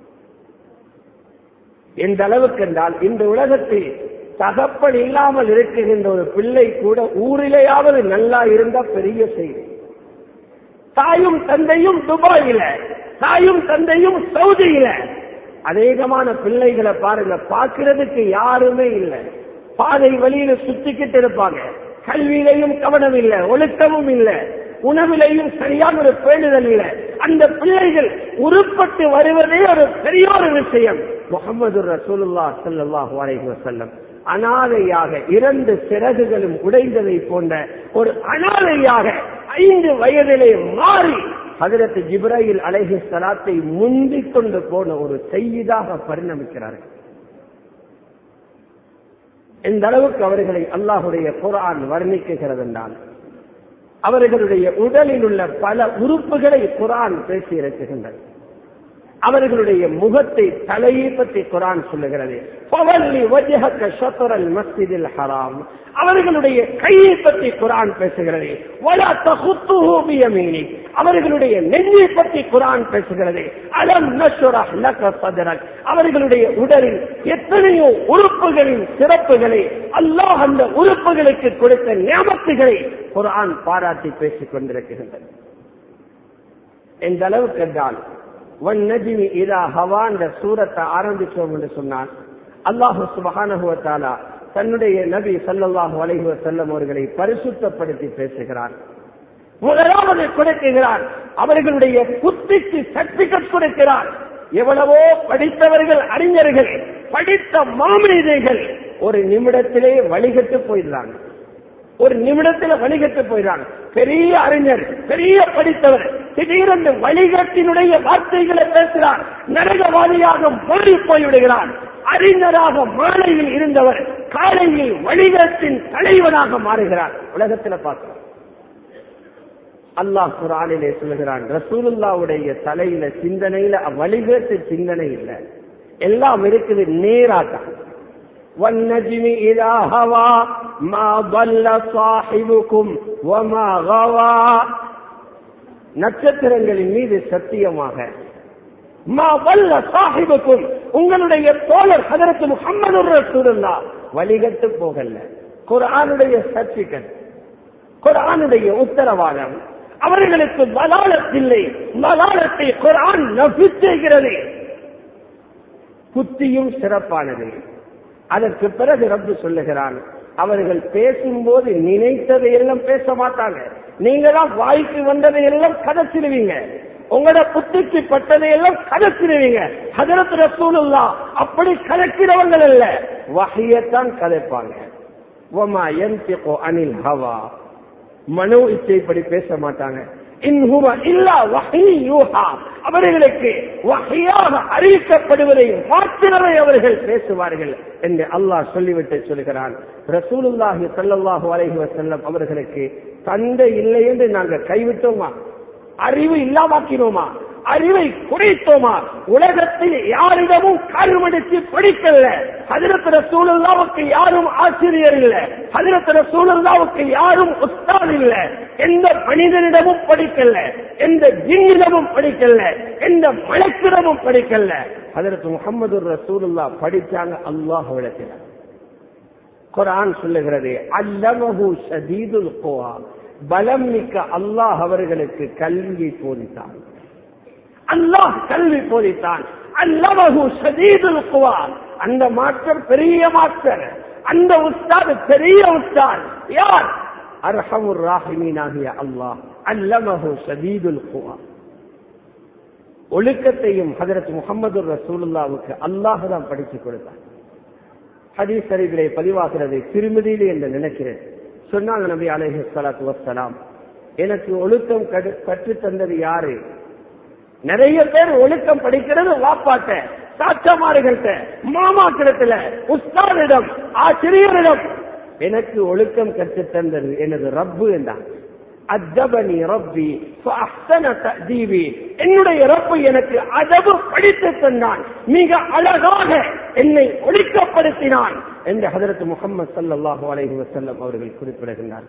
எந்த அளவுக்கு என்றால் இந்த உலகத்தில் தகப்பன் இல்லாமல் இருக்குகின்ற ஒரு பிள்ளை கூட ஊரிலேயாவது நல்லா இருந்தா பெரிய செய்தி தாயும் தந்தையும் துபாயில தாயும் தந்தையும் சவுதியில அநேகமான பிள்ளைகளை பாருங்க பார்க்கிறதுக்கு யாருமே இல்லை பாதை வழியில சுத்திக்கிட்டு இருப்பாங்க கல்வியிலையும் கவனம் இல்லை ஒழுக்கமும் இல்லை உணவிலையும் சரியான ஒரு பேணுதல் இல்லை அந்த பிள்ளைகள் உருப்பட்டு வருவதே ஒரு பெரிய ஒரு விஷயம் முகமது ரசூலுல்லா ஸல்லல்லாஹு அலைஹி வஸல்லம் அனாதையாக இரண்டு சிறகுகளும் உடைந்ததை போன்ற ஒரு அனாதையாக ஐந்து வயதிலே மாறி ஹதரத் ஜிப்ராயில் அலைஹி ஸலாத்தை முந்திக் கொண்டு போன ஒரு செய்தியாக பரிணமிக்கிறார்கள் இந்த அளவுக்கு அவர்களை அல்லாஹுடைய குரான் வர்ணிக்குகிறது என்றால் அவர்களுடைய உடலில் உள்ள பல உறுப்புகளை குரான் பேசி இருக்குகின்றது அவர்களுடைய முகத்தை தலையை பற்றி குரான் சொல்லுகிறது பவல்லி வஜ்ஹக ஷத்ரல் மஸ்ஜிதில் ஹராம் அவர்களுடைய கையை பற்றி குரான் பேசுகிறது வலா தகுத்துஹு பியமீனி அவர்களுடைய நெஞ்சை பற்றி குரான் பேசுகிறது அலம் நஷ்ரஹ் லக சத்ரக் அவர்களுடைய உடலில் எத்தனையோ உறுப்புகளின் சிறப்புகளை அல்லாஹ் அந்த உறுப்புகளுக்கு கொடுத்த ஞாபகத்துகளை குரான் பாராட்டி பேசிக் கொண்டிருக்கின்றது எந்த அளவுக்கு என்றால் வன்னஜிமி இதா ஹவா என்ற சூரத்தை ஆரம்பிச்சோம் என்று சொன்னால் அல்லாஹு சுபஹானஹுவத்தாலா தன்னுடைய நபி சல்லல்லாஹு அலைஹி வஸல்லம் அவர்களை பரிசுத்தப்படுத்தி பேசுகிறார் முதலாவது கொடுக்கிறார் அவர்களுடைய புத்திக்கு சர்டிபிகேட் கொடுக்கிறார் எவ்வளவோ படித்தவர்கள் அறிஞர்கள் படித்த மாமனிதர்கள் ஒரு நிமிடத்திலே வழிகட்டு போயிடுறாங்க ஒரு நிமிடத்துல வழிகட்டு போயிடுறாங்க பெரிய அறிஞர் பெரிய படித்தவர் திடீரென்று வழிகட்டினுடைய வார்த்தைகளை பேசுகிறார் நரகவாதியாக மாறி போய்விடுகிறார் அறிஞராக மாலையில் இருந்தவர் காலையில் வழிகட்டின் தலைவனாக மாறுகிறார் உலகத்துல பார்க்கிறோம் அல்லாஹ் குரானிலே சொல்லுகிறான் ரசூலுல்லாவுடைய தலையில சிந்தனையில வழிகட்டு சிந்தனை இல்லை எல்லாம் இருக்குது நேராட்டம் والنجم إذا هوى ما ضل صاحبكم وما غوى நட்சத்திரங்களின் மீது சத்தியமாக மா வல்ல சாஹிபுக்கும் உங்களுடைய தோழர் ஹதரத்து முகமது ரசூலுல்லா வழிகட்டு போகல குரானுடைய சர்டிபிகேட் குரானுடைய உத்தரவாதம் அவர்களுக்கு மலாலத்தில்லை மலாலத்தை குரான் நபி செய்கிறது புத்தியும் சிறப்பானது அதற்கு பிறகு ரப்பு சொல்லுகிறான் அவர்கள் பேசும்போது நினைத்ததை எல்லாம் பேச மாட்டாங்க நீங்களாம் வாய்க்கு வந்ததை எல்லாம் கதைச்சிருவீங்க உங்களோட புத்திக்கு பட்டதை எல்லாம் கதைச்சிருவீங்க ஹதரத் ரசூலுல்லா அப்படி கதைக்கிறவங்க அல்ல வகையத்தான் கதைப்பாங்க ஒமா என்திகோ அனில் ஹவா மனோ இச்சைப்படி பேச மாட்டாங்க இன்ஹுவ இல்லா வஹீ யூஹா அவர்களுக்கு வகையாக அறிவிக்கப்படுவதை மாற்றினரை அவர்கள் பேசுவார்கள் என்று அல்லாஹ் சொல்லிவிட்டு சொல்கிறான் ரசூலுல்லாஹி ஸல்லல்லாஹு அலைஹி வஸல்லம் அவர்களுக்கு தந்தை இல்லை என்று நாங்கள் கைவிட்டோமா அறிவு இல்லாமாக்கினோமா அறிவை குறைத்தோமா உலகத்தில் யாரிடமும் கருமடிச்சு படிக்கல ஹதிரத்திர சூழல்லாவுக்கு யாரும் ஆசிரியர் இல்ல ஹதிரத்திர சூழல்லாவுக்கு யாரும் உஸ்தாத் இல்ல எந்த மனிதனிடமும் படிக்கல எந்த ஜின்னிடமும் படிக்கல எந்த மலக்கிடமும் படிக்கல ஹதரத் முகமது ரசூலுல்லா படிச்சாங்க அல்லாஹ் விளக்கிறார் குரான் சொல்லுகிறது அல்லமஹு ஷதீதுல் குவா பலம் மிக்க அல்லாஹ் அவர்களுக்கு கல்வியை போதித்தான் அல்லாஹ் கல்வி போதித்தான் அல்லமஹு ஷதீதுல் குவா அந்த மாஸ்டர் பெரிய மாஸ்டர் அந்த உஸ்தாத் பெரிய உஸ்தாத் யார் அர்ஹமுர் ராஹிமீனாகிய அல்லாஹ் அல்லமஹு ஷதீதுல் குவா ஒழுக்கத்தையும் ஹதரத் முகமது ரசூலுல்லாவுக்கு அல்லாஹ் தான் படிச்சு கொடுத்தார் ஹதீஸ் சரிவிலே பதிவாகிறது திருமதியிலே என்று நினைக்கிறேன் சொன்னாங்க நபி அலைஹி ஸலாத்து வஸ்ஸலாம் எனக்கு ஒழுக்கம் கடு- கற்றுத் தந்தது யாரு நிறைய பேர் ஒழுக்கம் படிக்கிறது வாப்பாட்ட சாச்சமார்கள்ட்ட மாமாக்கிடத்துல உஸ்தாதிடம் ஆசிரியரிடம் எனக்கு ஒழுக்கம் கற்றுத் தந்தது எனது ரப்பு என்றான் அத்தபனி ரப்பி ஃபஅஹ்ஸன தஅதீபி என்னுடைய ரப்பு எனக்கு அதபு படித்து தந்தான் மிக அழகாக என்னை ஒழுக்கப்படுத்தினான் என்று ஹதரத் முகமது ஸல்லல்லாஹு அலைஹி வஸல்லம் அவர்கள் குறிப்பிடுகின்றார்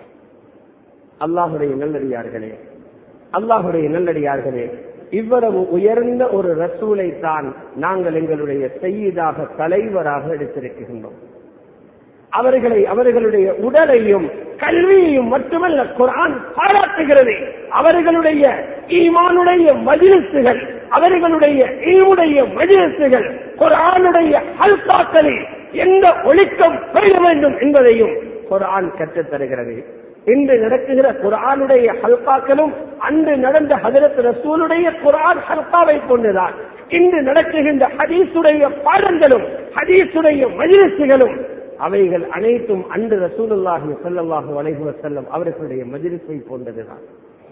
அல்லாஹுடைய நல்லடியார்களே அல்லாஹுடைய நல்லடியார்களே இவ்வளவு உயர்ந்த ஒரு ரசூலை தான் நாங்கள் எங்களுடைய செய்யீதாக தலைவராக எடுத்திருக்கின்றோம் அவர்களை அவர்களுடைய உடலையும் கல்வியையும் மட்டுமல்ல குரான் பாராட்டுகிறது அவர்களுடைய ஈமானுடைய மஜிலிசுகள் அவர்களுடைய ஈவுடைய மஜிலிசுகள் குரானுடைய ஹல்காக்களில் எந்த ஒழுக்கம் பெற வேண்டும் என்பதையும் குரான் கற்றுத் தருகிறது இன்று நடக்குகிற குரானுடைய ஹல்காக்களும் அன்று நடந்த ஹதரத் ரசூலுடைய குரான் ஹல்காவை கொண்டுதான் இன்று நடக்குகின்ற ஹதீசுடைய பாடங்களும் ஹதீசுடைய மஜிலிசுகளும் அவைகள் அனைத்தும் அன்று ரசூலுல்லாஹி ஸல்லல்லாஹு அலைஹி வஸல்லம் அவர்களுடைய மஜ்லிஸை போன்றதுதான்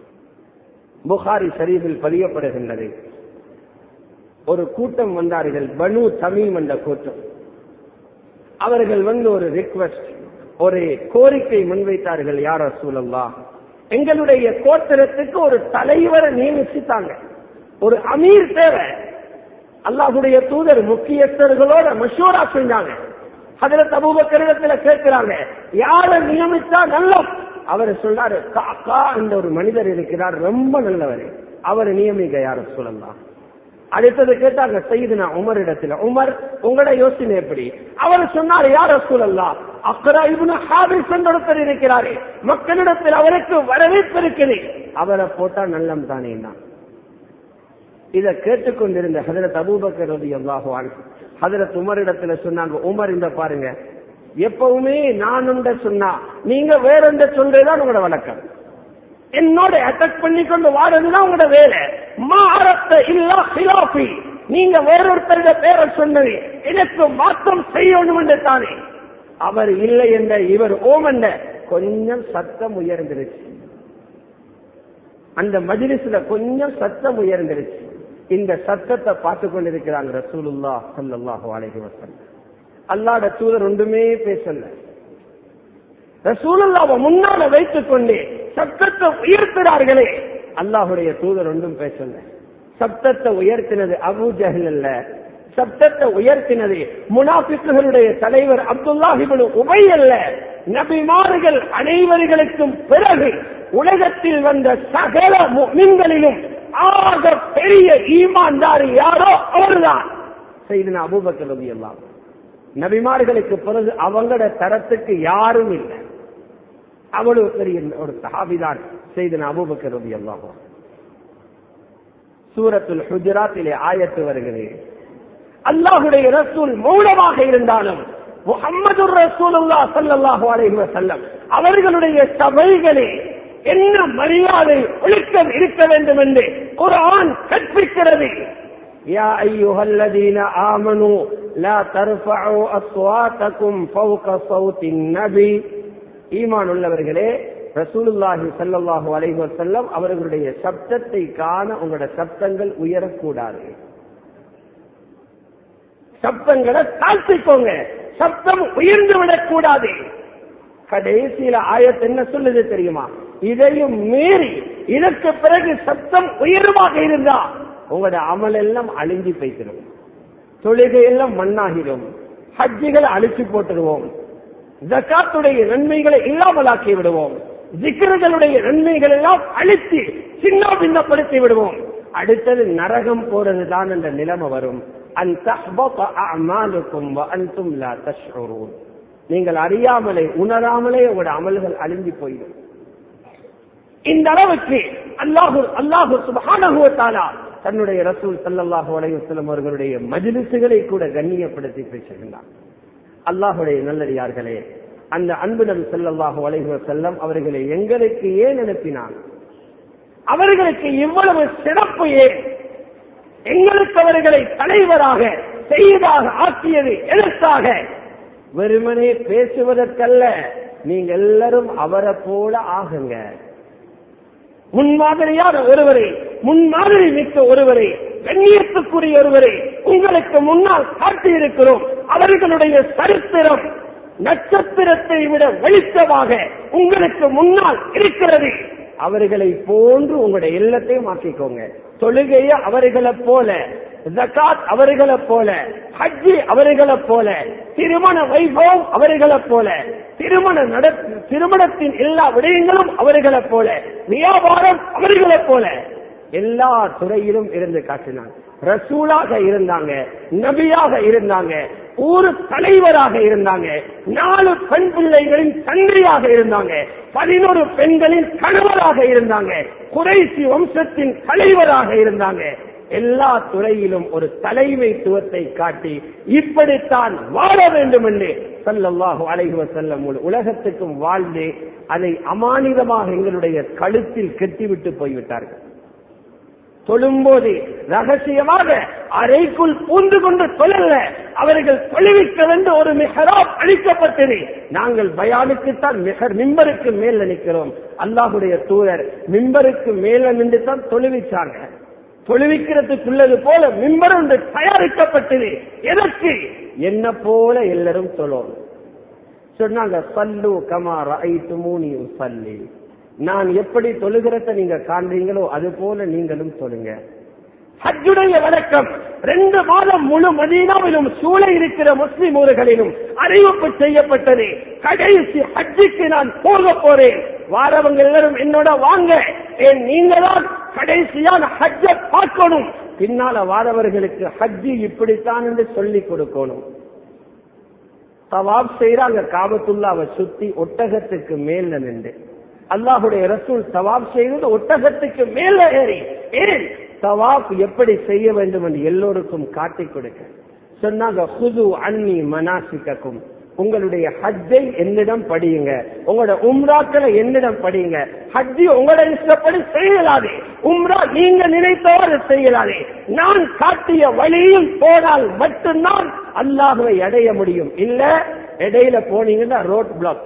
புகாரி ஷரீஃபில் பதியப்படுகின்றது ஒரு கூட்டம் வந்தார்கள் பனு தமீம் என்ற கூட்டம் அவர்கள் வந்து ஒரு ரிக்வெஸ்ட் ஒரு கோரிக்கை முன்வைத்தார்கள் யார் சூழல்லா எங்களுடைய கோத்திரத்துக்கு ஒரு தலைவரை நியமிச்சுட்டாங்க ஒரு அமீர் தேவை அல்லாஹுடைய தூதர் முக்கியஸ்தர்களோட மஷூரா செஞ்சாங்க அதுல தபூபக்கரிடத்துல கேட்கிறாங்க யார நியமித்தா நல்லம் அவர் சொல்றாரு காக்கா என்ற ஒரு மனிதர் இருக்கிறார் ரொம்ப நல்லவர் அவர் நியமிக்க யார சொல்லலாம் அடுத்தது கேட்டாங்க செய்துனா உமர் இடத்துல உமர் உங்களோட யோசனை எப்படி அவர் சொன்னார் யார சூழல்லாம் அக்கரா இவனு ஹாபிஸ் ஒருத்தர் இருக்கிறாரு மக்களிடத்தில் அவருக்கு வரவேற்பு இருக்குது அவரை போட்டா நல்லம் தானே தான் இதை கேட்டுக்கொண்டிருந்த ஹதரத் அபூபக்கர் ரதி அல்லாஹுவான் ஹதரத் உமரிடத்துல சொன்னாங்க உமர் இந்த பாருங்க எப்பவுமே நான் உண்ட சொன்னா நீங்க வேற எந்த சொல்றதுதான் உங்களோட வழக்கம் என்னோட அட்டாக் பண்ணி கொண்டு வாடுறதுதான் உங்களோட வேலை மாறத்த இல்லா ஹிலாபி நீங்க வேறொருத்தருடைய பேரை சொன்னது எனக்கு மாற்றம் செய்யணும் என்று தானே அவர் இல்லை என்ற இவர் ஓம் என்ற கொஞ்சம் சத்தம் உயர்ந்திருச்சு அந்த மஜிலிஸ்ல கொஞ்சம் சத்தம் உயர்ந்திருச்சு இந்த சத்தத்தை பார்த்து கொண்டிருக்கிறாங்க ரசூலுல்லா சல்லாஹு அலைஹி வஸல்லம் அல்லாட தூதர் ஒன்றுமே பேசல ரசூலுல்லாவை முன்னால வைத்துக் கொண்டு சத்தத்தை உயர்த்துறார்களே அல்லாஹுடைய தூதர் ஒன்றும் பேசல சப்தத்தை உயர்த்தினது அபூ ஜஹல் அல்ல சப்தத்தை உயர்த்தினது முனாபிக்குகளுடைய தலைவர் அப்துல்லாஹிபனு உபை அல்ல நபிமார்கள் அனைவர்களுக்கும் பிறகு உலகத்தில் வந்த சகல முக்மின்களிலும் ஆக பெரிய ஈமான்தாரி யாரோ அவர்தான் செய்தன அபூபக்கர் ரவி எல்லாம் நபிமார்களுக்கு பிறகு அவங்களோட தரத்துக்கு யாரும் இல்லை அவ்வளவு பெரிய ஒரு சஹாபிதான் செய்தன அபூபக்கர் ரவி எல்லாம் சூரத்துல் ஹுஜராத்திலே ஆயத்து வருகிறது அல்லாஹுடைய ரசூல் மௌனமாக இருந்தாலும் முகம்மது ரசூலுல்லா சல்லாஹு அலைஹி வஸல்லம் அவர்களுடைய சபைகளே என்ன மரியாதை ஒழுக்கம் இருக்க வேண்டும் என்று குர்ஆன் கற்பிக்கிறது يا أيها الذين آمنوا لا ترفعوا أصواتكم فوق صوت النبي ஈமான் உள்ளவர்களே ரசூலுல்லாஹி ஸல்லல்லாஹு அலைஹி வஸல்லம் அவர்களுடைய சப்தத்தை காண உங்களோட சப்தங்கள் உயரக்கூடாது சப்தங்களை தாழ்த்திக்கோங்க சப்தம் உயர்ந்து விடக்கூடாது கடைசியில ஆயத்து என்ன சொல்லுது தெரியுமா இதையும் மீறி இதற்கு பிறகு சப்தம் உயர்வாக இருந்தா உங்களோட அமல் எல்லாம் அழிஞ்சு போய்த்திடும் தொழுகை எல்லாம் மண்ணாகிடும் ஹஜ்ஜிகளை அழிச்சு போட்டுடுவோம் ஜக்காத்துடைய நன்மைகளை இல்லாமலாக்கி விடுவோம் ஜிக்கர்களுடைய நன்மைகள் எல்லாம் அழித்து சின்ன பின்னப்படுத்தி விடுவோம் அடுத்தது நரகம் போறதுதான் என்ற நிலைமை வரும் நீங்கள் அறியாமலே உணராமலே உங்களோட அமல்கள் அழிஞ்சு போயிடும் இந்த அளவுக்கு அல்லாஹு அல்லாஹு சுபானகுவத்தாலா தன்னுடைய ரசூல் சல்லாஹூ அலையுஸ்லம் அவர்களுடைய மஜிலிசுகளை கூட கண்ணியப்படுத்தி பேசுகின்றார் அல்லாஹுடைய நல்லடியார்களே அந்த அன்பு நபி ஸல்லல்லாஹு அலைஹி வஸல்லம் அவர்களை எங்களுக்கு ஏன் அனுப்பினான் அவர்களுக்கு இவ்வளவு சிறப்பு ஏன் எங்களுக்கு அவர்களை தலைவராக செய்வதாக ஆக்கியது எதற்காக வெறுமனே பேசுவதற்கல்ல நீங்க எல்லாரும் அவரை போல ஆகுங்க முன்மாதிரியான ஒருவரை முன்மாதிரி மிக்க ஒருவரை கண்ணியத்துக்குரிய ஒருவரை உங்களுக்கு முன்னால் காட்டியிருக்கிறோம் அவர்களுடைய சரித்திரம் நட்சத்திரத்தை விட வெளிச்சமாக உங்களுக்கு முன்னால் இருக்கிறது அவர்களை போன்று உங்களுடைய இல்லத்தையும் ஆக்கிக்கோங்க தொழுகைய அவர்களை போல ஜக்காத் அவர்களை போல ஹஜ்ஜி அவர்களை போல திருமண வைபவம் அவர்களை போல திருமண நட திருமணத்தின் எல்லா விடயங்களும் அவர்களை போல வியாபாரம் அவர்களை போல எல்லா துறையிலும் இருந்து காட்டினாங்க ரசூலாக இருந்தாங்க நபியாக இருந்தாங்க ஒரு தலைவராக இருந்தாங்க நாலு பெண் பிள்ளைகளின் தந்தையாக இருந்தாங்க பதினோரு பெண்களின் கணவராக இருந்தாங்க குறைசி வம்சத்தின் தலைவராக இருந்தாங்க எல்லா துறையிலும் ஒரு தலைமைத்துவத்தை காட்டி இப்படித்தான் வாழ வேண்டும் என்று சல்லல்லாஹு அலைஹி வஸல்லம் உலகத்துக்கும் வாழ்ந்து அதை அமானிதமாக எங்களுடைய கழுத்தில் கெட்டிவிட்டு போய்விட்டார்கள் தொழும்போது ரகசியமாக அறைக்குள் பூந்து கொண்டு தொழல அவர்கள் தொழுவிக்க வேண்டும் ஒரு மிகராப் அளிக்கப்பட்டது நாங்கள் பயானுக்குத்தான் மிகர் மிம்பருக்கு மேல நிற்கிறோம் அல்லாஹுடைய தூதர் மிம்பருக்கு மேல நின்று தான் தொழுவிச்சாங்க தொழுவிக்கிறதுக்குள்ளது போல மிம்பர் ஒன்று தயாரிக்கப்பட்டது எதற்கு என்ன போல எல்லாரும் சொல்லணும் சொன்னாங்க சல்லு கமார ஐத்து மூனி சல்லி நான் எப்படி தொழுகிறத நீங்க காண்றீங்களோ அது போல நீங்களும் சொல்லுங்க ஹஜ்ஜுடைய வழக்கம் ரெண்டு மாதம் முழு மதீனாவிலும் சூழ இருக்கிற முஸ்லிம் ஊர்களிலும் அறிவிப்பு செய்யப்பட்டது கடைசி ஹஜ்ஜுக்கு நான் போக போறேன் வாரவங்க எல்லாரும் என்னோட வாங்க ஏன் நீங்க தான் கடைசியான ஹஜ்ஜ பார்க்கணும் பின்னால வாரவர்களுக்கு ஹஜ்ஜி இப்படித்தான் என்று சொல்லிக் கொடுக்கணும் தவாப் செய்யறாங்க காபத்துள்ளாவை சுத்தி ஒட்டகத்துக்கு மேல நின்று அல்லாஹுடைய ரசூல் தவாப் செய்தது ஒட்டகத்துக்கு மேல ஏறி ஏன் தவாப் எப்படி செய்ய வேண்டும் என்று எல்லோருக்கும் காட்டிக் கொடுக்க சொன்னாங்க ஹுது அன்னி மனாசிக்கும் உங்களுடைய ஹஜ்ஜை என்னிடம் படியுங்க உங்களோட உம்ராக்களை என்னிடம் படியுங்க ஹஜ்ஜி உங்களோட இஷ்டப்படி செய்யலாதே உம்ரா நீங்க நினைத்தவாறு செய்யலாதே நான் காட்டிய வழியில் போனால் மட்டும்தான் அல்லாஹுவை அடைய முடியும் இல்ல இடையில போனீங்கன்னா ரோட் பிளாக்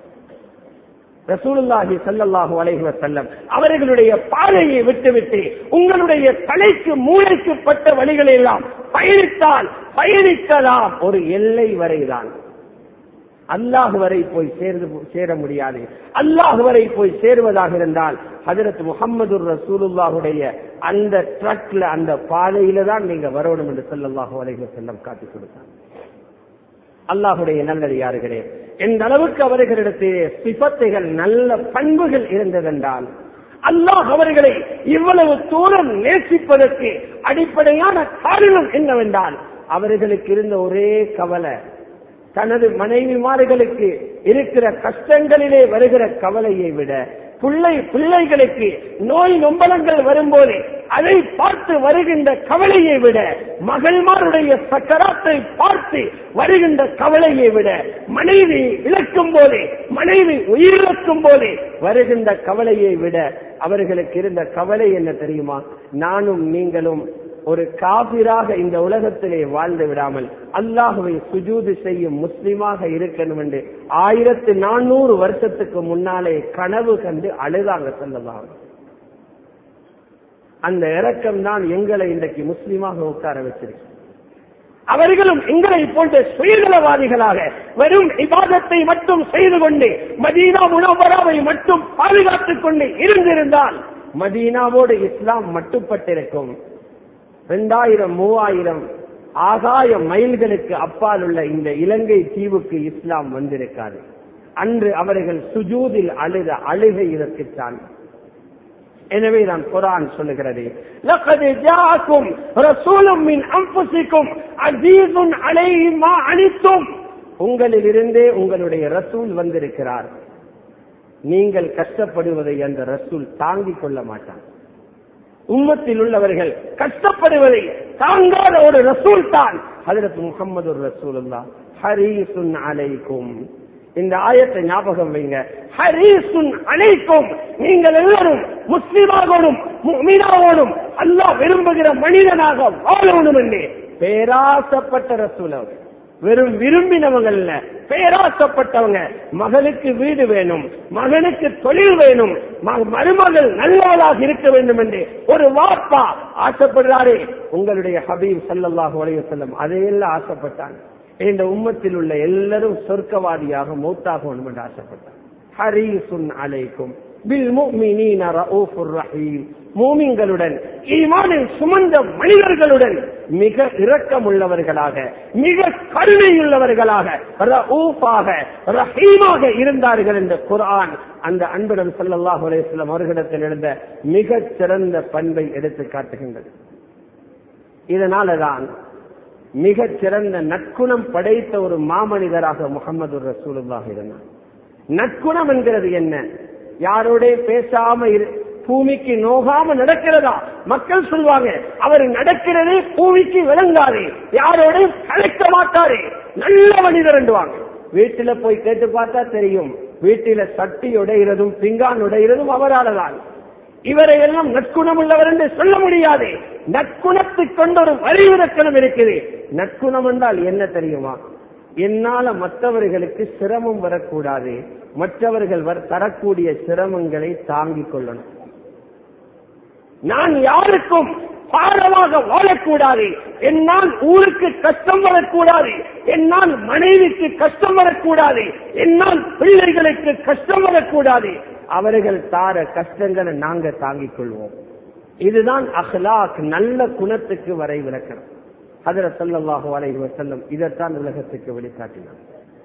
ரசூலுல்லாஹி ஸல்லல்லாஹு அலைஹி வஸல்லம் அவர்களுடைய பாதையை விட்டுவிட்டு உங்களுடைய தலைக்கு மூளைக்கு பட்ட வழிகளை எல்லாம் பயணித்தால் பயணிக்கலாம் ஒரு எல்லை வரைதான் அல்லாஹ் வரை போய் சேர்ந்து சேர முடியாது அல்லாஹ் வரை போய் சேருவதாக இருந்தால் ஹஜரத் முகமது ரசூலுல்லாஹுடைய அந்த ட்ரக்ல அந்த பாதையில தான் நீங்க வரணும் என்று சொல்லல்லாஹு அலைஹி வஸல்லம் காட்டிக் கொடுத்தார் அல்லாஹுடைய நல்லடியார்களே எந்த அளவுக்கு அவர்களிடத்திலே சிபத்தைகள் நல்ல பண்புகள் இருந்ததென்றால் அல்லாஹ் அவர்களை இவ்வளவு தூரம் நேசிப்பதற்கு அடிப்படையான காரணம் என்னவென்றால் அவர்களுக்கு இருந்த ஒரே கவலை தனது மனைவிமார்களுக்கு இருக்கிற கஷ்டங்களிலே வருகிற கவலையை விட பிள்ளை பிள்ளைகளுக்கு நோய் நொம்பலங்கள் வரும்போது அதை பார்த்து வருகின்ற கவலையை விட மகள்மாருடைய சக்கராத்தை பார்த்து வருகின்ற கவலையை விட மனைவி இழக்கும் போது மனைவி உயிரிழக்கும் போது வருகின்ற கவலையை விட அவர்களுக்கு இருந்த கவலை என்ன தெரியுமா நானும் நீங்களும் ஒரு காபிராக இந்த உலகத்திலே வாழ்ந்து விடாமல் அல்லாஹுவை சுஜூது செய்யும் முஸ்லிமாக இருக்கணும் என்று ஆயிரத்தி நானூறு வருஷத்துக்கு முன்னாலே கனவு கண்டு அழுதாங்க சொல்லலாம் அந்த இரக்கம் தான் எங்களை இன்றைக்கு முஸ்லிமாக உட்கார வச்சிருக்கு அவர்களும் எங்களை போன்ற சுயநலவாதிகளாக வெறும் இபாதத்தை மட்டும் செய்து கொண்டு மதீனா முனவராவை மட்டும் பாதுகாத்துக் கொண்டு இருந்திருந்தால் மதீனாவோடு இஸ்லாம் மட்டுப்பட்டிருக்கும் இரண்டாயிரம் மூவாயிரம் ஆகாய மைல்களுக்கு அப்பால் உள்ள இந்த இலங்கை தீவுக்கு இஸ்லாம் வந்திருக்காது அன்று அவர்கள் சுஜூதில் அழுத அழுகை இதற்குத்தான் எனவே தான் குரான் சொல்லுகிறது لقد جاءكم رسول من انفسكم عزيز عليه ما عنتم உங்களில் இருந்தே உங்களுடைய ரசூல் வந்திருக்கிறார் நீங்கள் கஷ்டப்படுவதை அந்த ரசூல் தாங்கிக் கொள்ள மாட்டார் உம்மத்தில் உள்ளவர்கள் கஷ்டப்படுவதை தாங்காத ஒரு ரசூல் தான் ஹதரத் முகமது ரசூலுல்லா ஹரீசுன் அலைக்கும் இந்த ஆயத்தை ஞாபகம் வைங்க ஹரீசுன் அலைக்கும் நீங்கள் எல்லாரும் முஸ்லிமாகணும் மீனாவோடும் அல்லாஹ் விரும்புகிற மனிதனாக வாழணும் என்று பேராசப்பட்ட ரசூல் அவர் வெறும் விரும்பினவங்க இல்ல பேராசப்பட்டவங்க மகளுக்கு வீடு வேணும் மகனுக்கு தொழில் வேணும் ம- மருமகள் நல்லவளாக இருக்க வேண்டும் என்று ஒரு வாப்பா ஆசைப்படுறாரே உங்களுடைய ஹபீப் ஸல்லல்லாஹு அலைஹி வஸல்லம் அதையெல்லாம் ஆசைப்பட்டாங்க இந்த உம்மத்தில் உள்ள எல்லாரும் சொர்க்கவாதியாக மௌத்தாகணும் என்று ஆசைப்பட்டாங்க ஹரீசுன் அலைக்கும் பில் முஃமினீன ரഊஃபுர் ரஹீம் மூமின்களுடன் ஈமானில் சுமந்த மனிதர்களுடன் மிக இரக்கமுள்ளவர்களாக மிக கருணையுள்ளவர்களாக ரഊஃபாக ரஹீமாக இருந்தார்கள் என்ற குர்ஆன் அந்த அன்புடன் ஸல்லல்லாஹு அலைஹி வஸல்லம் அவர்களிடத்தில் இருந்த மிகச் சிறந்த பண்பை எடுத்து காட்டுகின்றது இதனாலதான் மிகச் சிறந்த நற்குணம் படைத்த ஒரு மாமனிதராக முகமது ரசூலுல்லாஹ் இருந்தார் நற்குணம் என்கிறது என்ன யாரோட பேசாம இரு பூமிக்கு நோகாம நடக்கிறதா மக்கள் சொல்லுவாங்க அவர் நடக்கிறதே பூமிக்கு விளங்காது யாரோட கலைக்க மாட்டாரே நல்ல மனிதர் என்றுவாங்க வீட்டுல போய் கேட்டு பார்த்தா தெரியும் வீட்டில சட்டி உடைகிறதும் பிங்கான் உடைகிறதும் அவரால் தான் இவரை எல்லாம் நற்குணம் உள்ளவர் என்று சொல்ல முடியாது நற்குணத்தை கொண்ட ஒரு வரிவிலக்கணம் இருக்குது நற்குணம் என்றால் என்ன தெரியுமா என்னால மற்றவர்களுக்கு சிரமம் வரக்கூடாது மற்றவர்கள் வர்- தரக்கூடிய சிரமங்களை தாங்கிக் கொள்ளணும் நான் யாருக்கும் பாரமாக வாழக்கூடாது என்னால் ஊருக்கு கஷ்டம் வரக்கூடாது என்னால் மனைவிக்கு கஷ்டம் வரக்கூடாது என்னால் பிள்ளைகளுக்கு கஷ்டம் வரக்கூடாது அவர்கள் தார கஷ்டங்களை நாங்க தாங்கிக் கொள்வோம் இதுதான் அஹ்லாக் நல்ல குணத்துக்கு வரை விளக்கணும் அதில் சல்லல்லாஹு அலைஹி வஸல்லம் இதைத்தான் உலகத்துக்கு வெளிக்காட்டினார்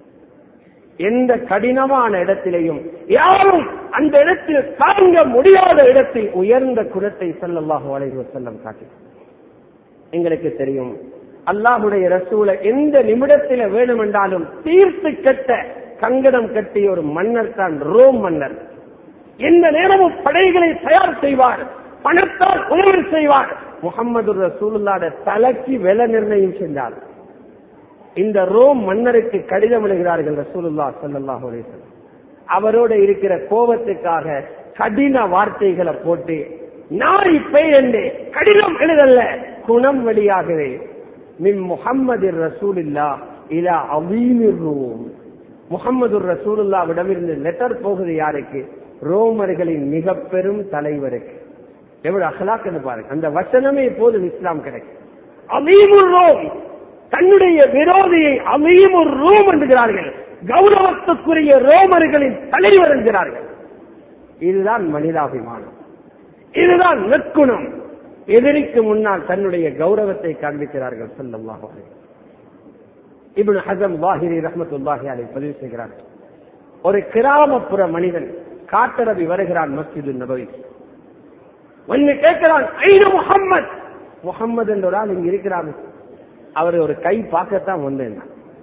எந்த கடினமான இடத்திலையும் யாரும் அந்த இடத்தில் தாங்க முடியாத இடத்தில் உயர்ந்த குணத்தை சல்லல்லாஹு அலைஹி வஸல்லம் காட்டினார் எங்களுக்கு தெரியும் அல்லாஹுடைய ரசூலை எந்த நிமிடத்தில வேணுமென்றாலும் தீர்த்து கட்ட கங்கணம் கட்டிய ஒரு மன்னர் தான் ரோம் மன்னர் எந்த நேரமும் படைகளை தயார் செய்வார் பணத்தால் உதவி செய்வார் முகமது ரசூலுல்லாட தலைக்கு விலை நிர்ணயம் சென்றார் இந்த ரோம் மன்னருக்கு கடிதம் எழுகிறார்கள் ரசூலுல்லா ஸல்லல்லாஹு அலைஹி வஸல்லம் அவரோட இருக்கிற கோபத்துக்காக கடின வார்த்தைகளை போட்டு நாரி பெய் என்று கடிதம் எழுதல்ல குணம் வழியாகவே மின் முஹம்மது ரசூலில்லா இலா அவீமிர் ரோம் முகமது ரசூலுல்லாவிடமிருந்து லெட்டர் போகுது யாருக்கு ரோமர்களின் மிக பெரும் தலைவருக்கு எவ்வளவு அகலாக்குன்னு பாருங்க அந்த வசனமே இப்போது இஸ்லாம் கிடைக்கும் அமீமுர் ரோம் தன்னுடைய விரோதியை அமீமுர் ரோம் என்கிறார்கள் கௌரவத்துக்குரிய ரோமர்களின் தலைவர் என்கிறார்கள் இதுதான் மனிதாபிமானம் இதுதான் நற்குணம் எதிரிக்கு முன்னால் தன்னுடைய கௌரவத்தை காண்பிக்கிறார்கள் சொல்லல்லாஹு அலைஹி இப்னு ஹசம் வாஹிரி ரஹ்மத்துல்லாஹி அலைஹி பதிவு செய்கிறார்கள் ஒரு கிராமப்புற மனிதன் காட்டரபி வருகிறான் மஸ்ஜிது நபவி ஒன்னு கேட்கிறான் ஐன முகம்மது முகம்மது என்ற ஒரு ஆள் இங்க இருக்கிறாரு அவர் ஒரு கை பார்க்கத்தான் வந்தேன்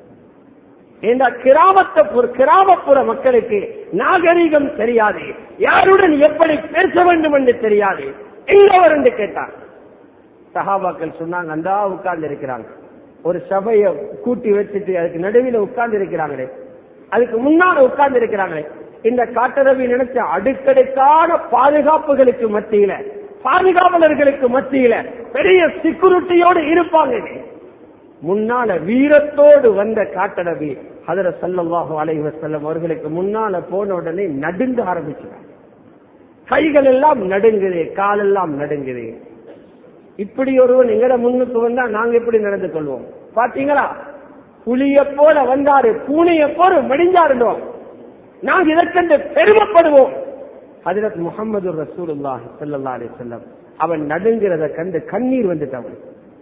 இந்த கிராமத்தை புற- கிராமப்புற மக்களுக்கு நாகரிகம் தெரியாது யாருடன் எப்படி பேச வேண்டும் என்று தெரியாது எங்கவர் என்று கேட்டார் சஹாபாக்கள் சொன்னாங்க அந்த உட்கார்ந்து இருக்கிறாங்க ஒரு சபையை கூட்டி வச்சுட்டு அதுக்கு நடுவில் உட்கார்ந்து இருக்கிறாங்களே அதுக்கு முன்னால உட்கார்ந்து இருக்கிறாங்களே இந்த காட்டரவி நினைச்ச அடுக்கடுக்கான பாதுகாப்புகளுக்கு மத்தியில பாதுகாவலர்களுக்கு மத்தியில பெரிய செக்யூரிட்டியோடு இருப்பாங்க முன்னால வீரத்தோடு வந்த காட்டரவி ஹதர சல்லல்லாஹு அலைஹி வஸல்லம் அவர்களுக்கு முன்னால போன உடனே நடுங்க ஆரம்பிச்சார் கைகள் எல்லாம் நடுங்குது காலெல்லாம் நடுங்குது இப்படி ஒருவன் எங்கட முன்னுக்கு வந்தா நாங்க எப்படி நடந்து கொள்வோம் பாத்தீங்களா புலிய போல வந்தாரு பூனைய போல மடிஞ்சாருந்தோம் நாங்க இதற்கென்று பெருமைப்படுவோம் ஹஜரத் முகமது ரசூலுல்லாஹி ஸல்லல்லாஹு அலைஹி வஸல்லம் அவன் நடுங்கிறத கண்டு கண்ணீர் வந்துட்டவன்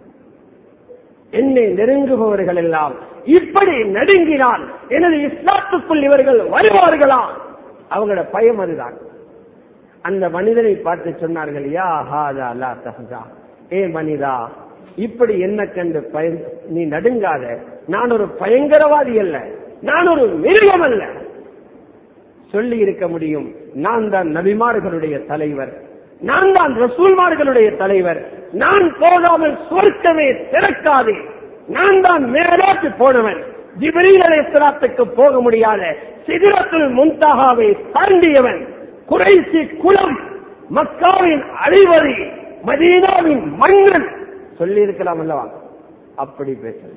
என்னை நெருங்குபவர்கள் எல்லாம் இப்படி நடுங்கினால் எனது இஸ்லாத்துக்குள் இவர்கள் வருவார்களா அவங்களோட பயம் அதுதான் அந்த மனிதனை பார்த்து சொன்னார்கள் யா ஹாதா லா தஹ்சா ஏ மனிதா இப்படி என்ன கண்டு பயன் நீ நடுங்காத நான் ஒரு பயங்கரவாதி அல்ல நான் ஒரு மிருகம் அல்ல சொல்லி இருக்க முடியும் நான் தான் நபிமார்களுடைய தலைவர் நான் தான் ரசூல்மார்களுடைய தலைவர் நான் போகாமல் சொர்க்கமே திறக்காது நான் தான் மேலாட்டு போனவன் ஜிப்ரீல் அலைஹிஸ்ஸலாத்துக்கு போக முடியாத சிதிரத்துல் முன்தஹாவை தாண்டியவன் குறைசி குலம் மக்காவின் அழிவரி மதீனாவின் மன்னன் சொல்லி இருக்கலாம் அல்லவா அப்படி பேசல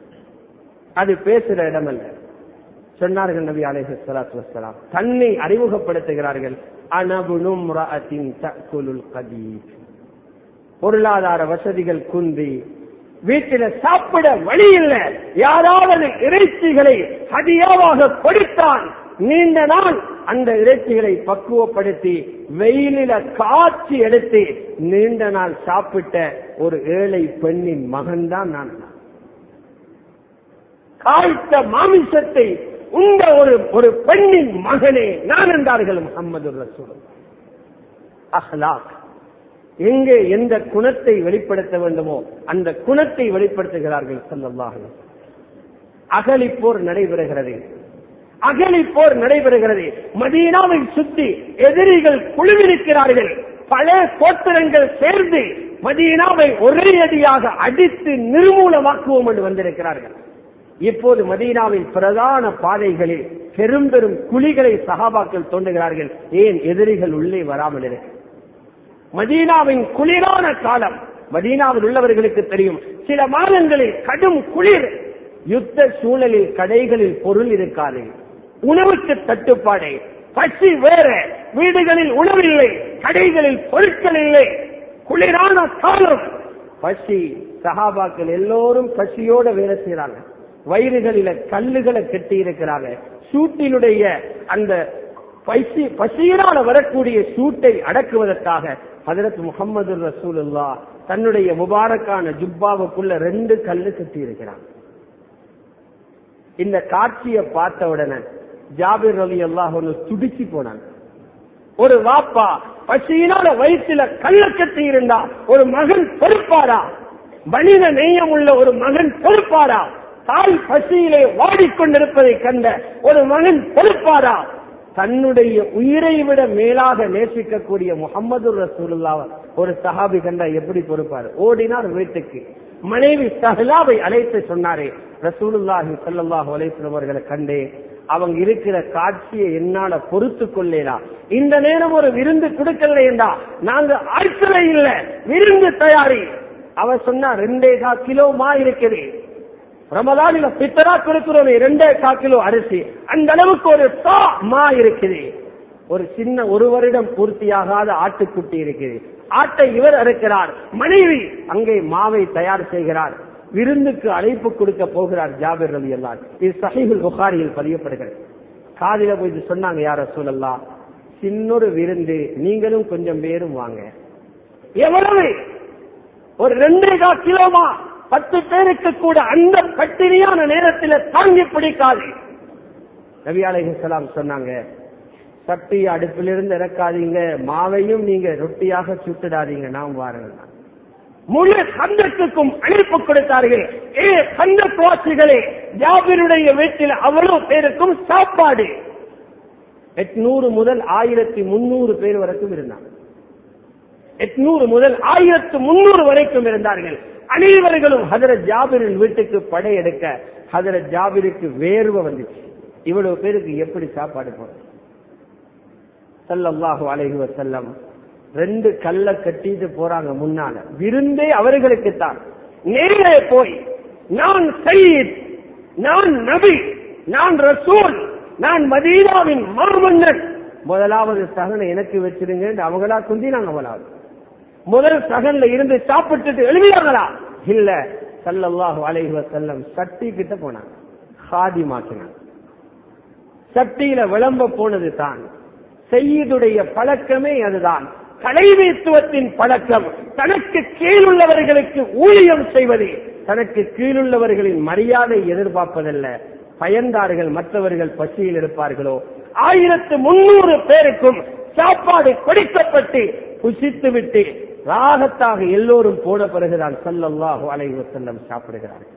அது பேசுற இடமல்ல சொன்னார்கள் நபி அலைஹி ஸலாத்து வஸ்ஸலாம் தன்னை அறிமுகப்படுத்துகிறார்கள் அனபுனும் ரஅத்தின் தஅக்குலுல் கதீப் பொருளாதார வசதிகள் குன்றி வீட்டில சாப்பிட வழி இல்ல யாராவது இறைச்சிகளை ஹதியாவாக கொடுத்தான் நீண்ட நாள் அந்த இறைச்சிகளை பக்குவப்படுத்தி வெயிலில காய்ச்சி எடுத்து நீண்ட நாள் சாப்பிட்ட ஒரு ஏழை பெண்ணின் மகன்தான் நான் காய்த்த மாமிசத்தை உண்ட ஒரு ஒரு பெண்ணின் மகனே நான் என்றார்கள் முகமது ரசூல் அஹ்லாக் எங்கே எந்த குணத்தை வெளிப்படுத்த வேண்டுமோ அந்த குணத்தை வெளிப்படுத்துகிறார்கள் ஸல்லல்லாஹு அலைஹி வஸல்லம். அகலிப்போர் நடைபெறுகிறது அகலிப்போர் நடைபெறுகிறது மதீனாவை சுற்றி எதிரிகள் குழுவிருக்கிறார்கள் பல கோத்திரங்கள் சேர்ந்து மதீனாவை ஒரே அடியாக அடித்து நிர்மூலமாக்குவோம் என்று வந்திருக்கிறார்கள் இப்போது மதீனாவின் பிரதான பாதைகளில் பெரும் பெரும் குழிகளை சகாபாக்கள் தோன்றுகிறார்கள் ஏன் எதிரிகள் உள்ளே வராமல் இருக்கு மதீனாவின் குளிரான காலம் மதீனாவில் உள்ளவர்களுக்கு தெரியும் சில மாதங்களில் கடும் குளிர் யுத்த சூழலில் கடைகளில் பொருள் இருக்காது உணவுக்கு தட்டுப்பாடு பசி வேற வீடுகளில் உணவில்லை கடைகளில் பொருட்கள் இல்லை குளிரான காலம் பசி சஹாபாக்கள் எல்லோரும் பசியோட வேலை செய்யறாங்க வயிறுகளில கல்லுகளை கட்டி இருக்கிறாங்க சூட்டினுடைய அந்த பசி பசியினால வரக்கூடிய சூட்டை அடக்குவதற்காக ஹதரத் முகமது ரசூலுல்லா தன்னுடைய முபாரக்கான ஜுப்பாவுக்குள்ள ரெண்டு கல்லு கட்டி இருக்கிறாங்க இந்த காட்சியை பார்த்த உடனே ஜாபிர் அலி அல்லாஹ் துடிச்சு போனாங்க ஒரு வாப்பா பசியினால வயிற்றுல கல்ல கட்டி இருந்தா ஒரு மகன் பொறுப்பாரா மனித நேயம் உள்ள ஒரு மகன் பொறுப்பாரா தாய் பசியிலே வாடிக்கொண்டிருப்பதை கண்ட ஒரு மகன் பொறுப்பாரா தன்னுடைய உயிரை விட மேலாக நேசிக்கக்கூடிய முகமது ரசூலுல்லா ஒரு சஹாபி கண்டா எப்படி பொறுப்பாரு ஓடினார் வீட்டுக்கு மனைவி சஹலாவை அழைத்து சொன்னாரே ரசூலுல்லாஹி ஸல்லல்லாஹு அலைஹி வஸல்லம் அவர்களை கண்டே அவங்க இருக்கிற காட்சியை என்னால பொறுத்து கொள்ளலாம் இந்த நேரம் ஒரு விருந்து கொடுக்கலையா நாங்க ஆட்களை இல்ல விருந்து தயாரி அவ சொன்னா ரெண்டே கா கிலோ மா இருக்குது ரமதானில பித்தரா கொடுக்கிறோம் ரெண்டே கா கிலோ அரிசி அந்த அளவுக்கு ஒரு தா மா இருக்குது ஒரு சின்ன ஒரு வருடம் பூர்த்தியாகாத ஆட்டுக்குட்டி இருக்குது ஆட்டை இவர் அறுக்கிறார் மனைவி அங்கே மாவை தயார் செய்கிறார் விருந்துக்கு அழைப்பு கொடுக்க போகிறார் ஜாபிர் ரவி அல்லான் இது சஹீபுல் புகாரியில் பதியப்படுகிறது காதில போய் சொன்னாங்க யார சூழல்லா சின்னொரு விருந்து நீங்களும் கொஞ்சம் பேரும் வாங்க எவ்வளவு ஒரு ரெண்டே கா கிலோமா பத்து பேருக்கு கூட அந்த பட்டினியான நேரத்தில் தாங்கி பிடிக்காது நபி அலைஹிஸ்ஸலாம் சொன்னாங்க சட்டி அடுப்பிலிருந்து இறக்காதீங்க மாவையும் நீங்க ரொட்டியாக சுட்டுடாதீங்க நாம் வாருங்கள் முழு சந்தத்துக்கும் அழைப்பு கொடுத்தார்கள் ஏ சந்தத்துவாசிகளே ஜாபிருடைய வீட்டில் அவ்வளவு பேருக்கும் சாப்பாடு எட்நூறு முதல் ஆயிரத்தி முன்னூறு பேர் வரைக்கும் இருந்தாங்க எட்நூறு முதல் ஆயிரத்து முன்னூறு வரைக்கும் இருந்தார்கள் அனைவர்களும் ஹதரத் ஜாபிரின் வீட்டுக்கு படையெடுக்க ஹதரத் ஜாபிருக்கு வேர்வை வந்துச்சு இவ்வளவு பேருக்கு எப்படி சாப்பாடு போறது சல்லல்லாஹு அலைஹி வஸல்லம் ரெண்டு கல்ல கட்டிட்டு போறாங்க முன்னால விருந்தே அவர்களுக்கு தான் நேரே போய் நான் சயீத் நான் நபி நான் ரசூல் நான் மதீனாவின் மாமன்னன் முதலாவது சகனை எனக்கு வச்சிருங்க அவங்களா குந்தினாங்க முதலாவது முதல் சகன்ல இருந்து சாப்பிட்டுட்டு எழுதியாங்களா இல்ல சல்லல்லாஹு அலைஹி வஸல்லம் சட்டி கிட்ட போனாங்க ஹாதி மாக்கினாங்க சட்டியில விளம்ப போனது தான் செய்யுடைய பழக்கமே அதுதான் கலைவேத்துவத்தின் பழக்கம் தனக்கு கீழுள்ளவர்களுக்கு ஊழியம் செய்வது தனக்கு கீழுள்ளவர்களின் மரியாதை எதிர்பார்ப்பதல்ல பயந்தார்கள் மற்றவர்கள் பசியில் இருப்பார்களோ ஆயிரத்து முன்னூறு பேருக்கும் சாப்பாடு கொடுக்கப்பட்டு புசித்து விட்டு ராகத்தாக எல்லோரும் போன பிறகுதான் சல்லல்லாஹு அலைஹி வஸல்லம் சாப்பிடுகிறார்கள்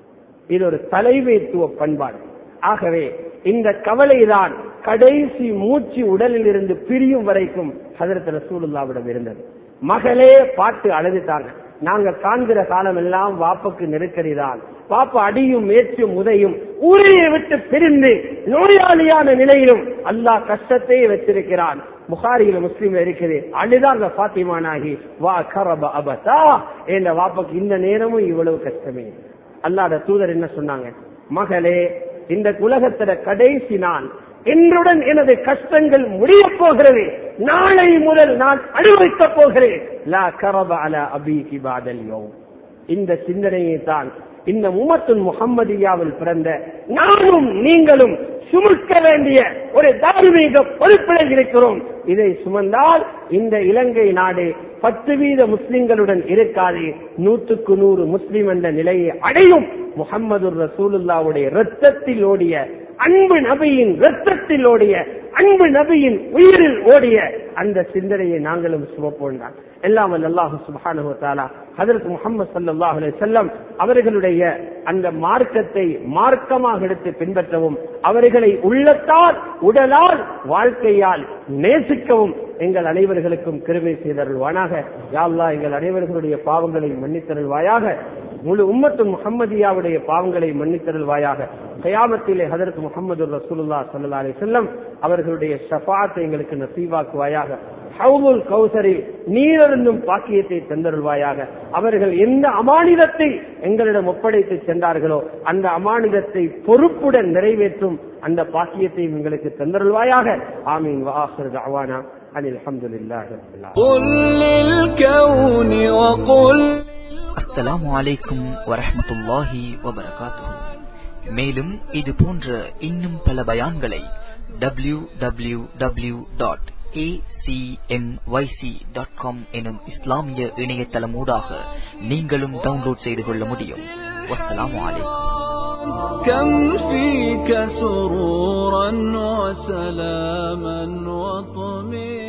இது ஒரு தலைமைத்துவ பண்பாடு ஆகவே இந்த கவலைதான் கடைசி மூச்சு உடலில் இருந்து பிரியும் வரைக்கும் ஹதரத் ரசூலுல்லாவிடம் இருந்தது மகளே பாட்டு அழுதுட்டாங்க நாங்க காண்கிற காலம் எல்லாம் வாப்புக்கு நெருக்கடி தான் பாப்பா அடியும் மேற்றும் உதையும் ஊரையை விட்டு பிரிந்து நோயாளியான நிலையிலும் அல்லாஹ் கஷ்டத்தையே வச்சிருக்கிறான் புகாரியில முஸ்லீம் இருக்குது அழுதாங்க பாத்திமானாகி வா கரப அபதா என்ற வாப்புக்கு இந்த நேரமும் இவ்வளவு கஷ்டமே அல்லாத தூதர் என்ன சொன்னாங்க மகளே இந்த உலகத்தில கடைசி நான் இன்றுடன் எனது கஷ்டங்கள் முடிய போகிறது நாளை முதல் நான் அனுபவிக்கப் போகிறேன் லா கரப அல அபீகி பாதல் யௌம். இந்த சிந்தனையை தான் இந்த உமத்துன் முகம்மதியாவில் பிறந்த நானும் நீங்களும் சுமக்க வேண்டிய ஒரு தார்மீக பொறுப்பில் இருக்கிறோம் இதை சுமந்தால் இந்த இலங்கை நாடு பத்து வீத முஸ்லிம்களுடன் இருக்காது நூற்றுக்கு நூறு முஸ்லிம் என்ற நிலையை அடையும் முகம்மது ரசூலுல்லாவுடைய ரத்தத்தில் ஓடிய அன்பு நபியின் ரத்தத்தில் ஓடிய அன்பு நபியின் உயிரில் ஓடிய அந்த சிந்தனையை நாங்களும் சுமப்போம் தான் எல்லாம் வல்ல அல்லாஹு சுப்ஹானஹு வ தஆலா ஹஜரத் முஹம்மது ஸல்லல்லாஹு அலைஹி வஸல்லம் அவர்களுடைய அந்த மார்க்கத்தை மார்க்கமாக எடுத்து பின்பற்றவும் அவர்களை உள்ளத்தால் உடலால் வாழ்க்கையால் நேசிக்கவும் எங்கள் அனைவர்களுக்கும் கிருபை செய்தருள்வானாக யா அல்லாஹ் எங்கள் அனைவர்களுடைய பாவங்களை மன்னித்தருள்வாயாக முழு உம்மத்து முகம்மதியாவுடைய பாவங்களை மன்னித்தருள்வாயாக கயாமத்திலே ஹதரத் முகமது ரசூலுல்லாஹ் ஸல்லல்லாஹு அலைஹி வஸல்லம் அவர்களுடைய ஷஃபாத்தை எங்களுக்கு நசீவாக்குவாயாக ஹவுமுல் கௌசரி நீரருந்தும் பாக்கியத்தை தந்தருள்வாயாக அவர்கள் எந்த அமானிதத்தை எங்களிடம் ஒப்படைத்து சென்றார்களோ அந்த அமானிதத்தை பொறுப்புடன் நிறைவேற்றும் அந்த பாக்கியத்தை எங்களுக்கு தந்தருள்வாயாக ஆமீன் வாஹர் அவானா அலி அல்ஹம்துலில்லாஹி ரப்பில் ஆலமீன். قل للكون وقل அஸ்ஸலாமு அலைக்கும் வரஹ்மத்துல்லாஹி வபரகாத்துஹு மேலும் இது போன்ற இன்னும் பல பயான்களை W W W dot dot com எனும் இஸ்லாமிய இணையதளமூடாக நீங்களும் டவுன்லோட் செய்து கொள்ள முடியும் வஸ்ஸலாமு அலைக்கும் كم فيك سرورا وسلاما وطمئنا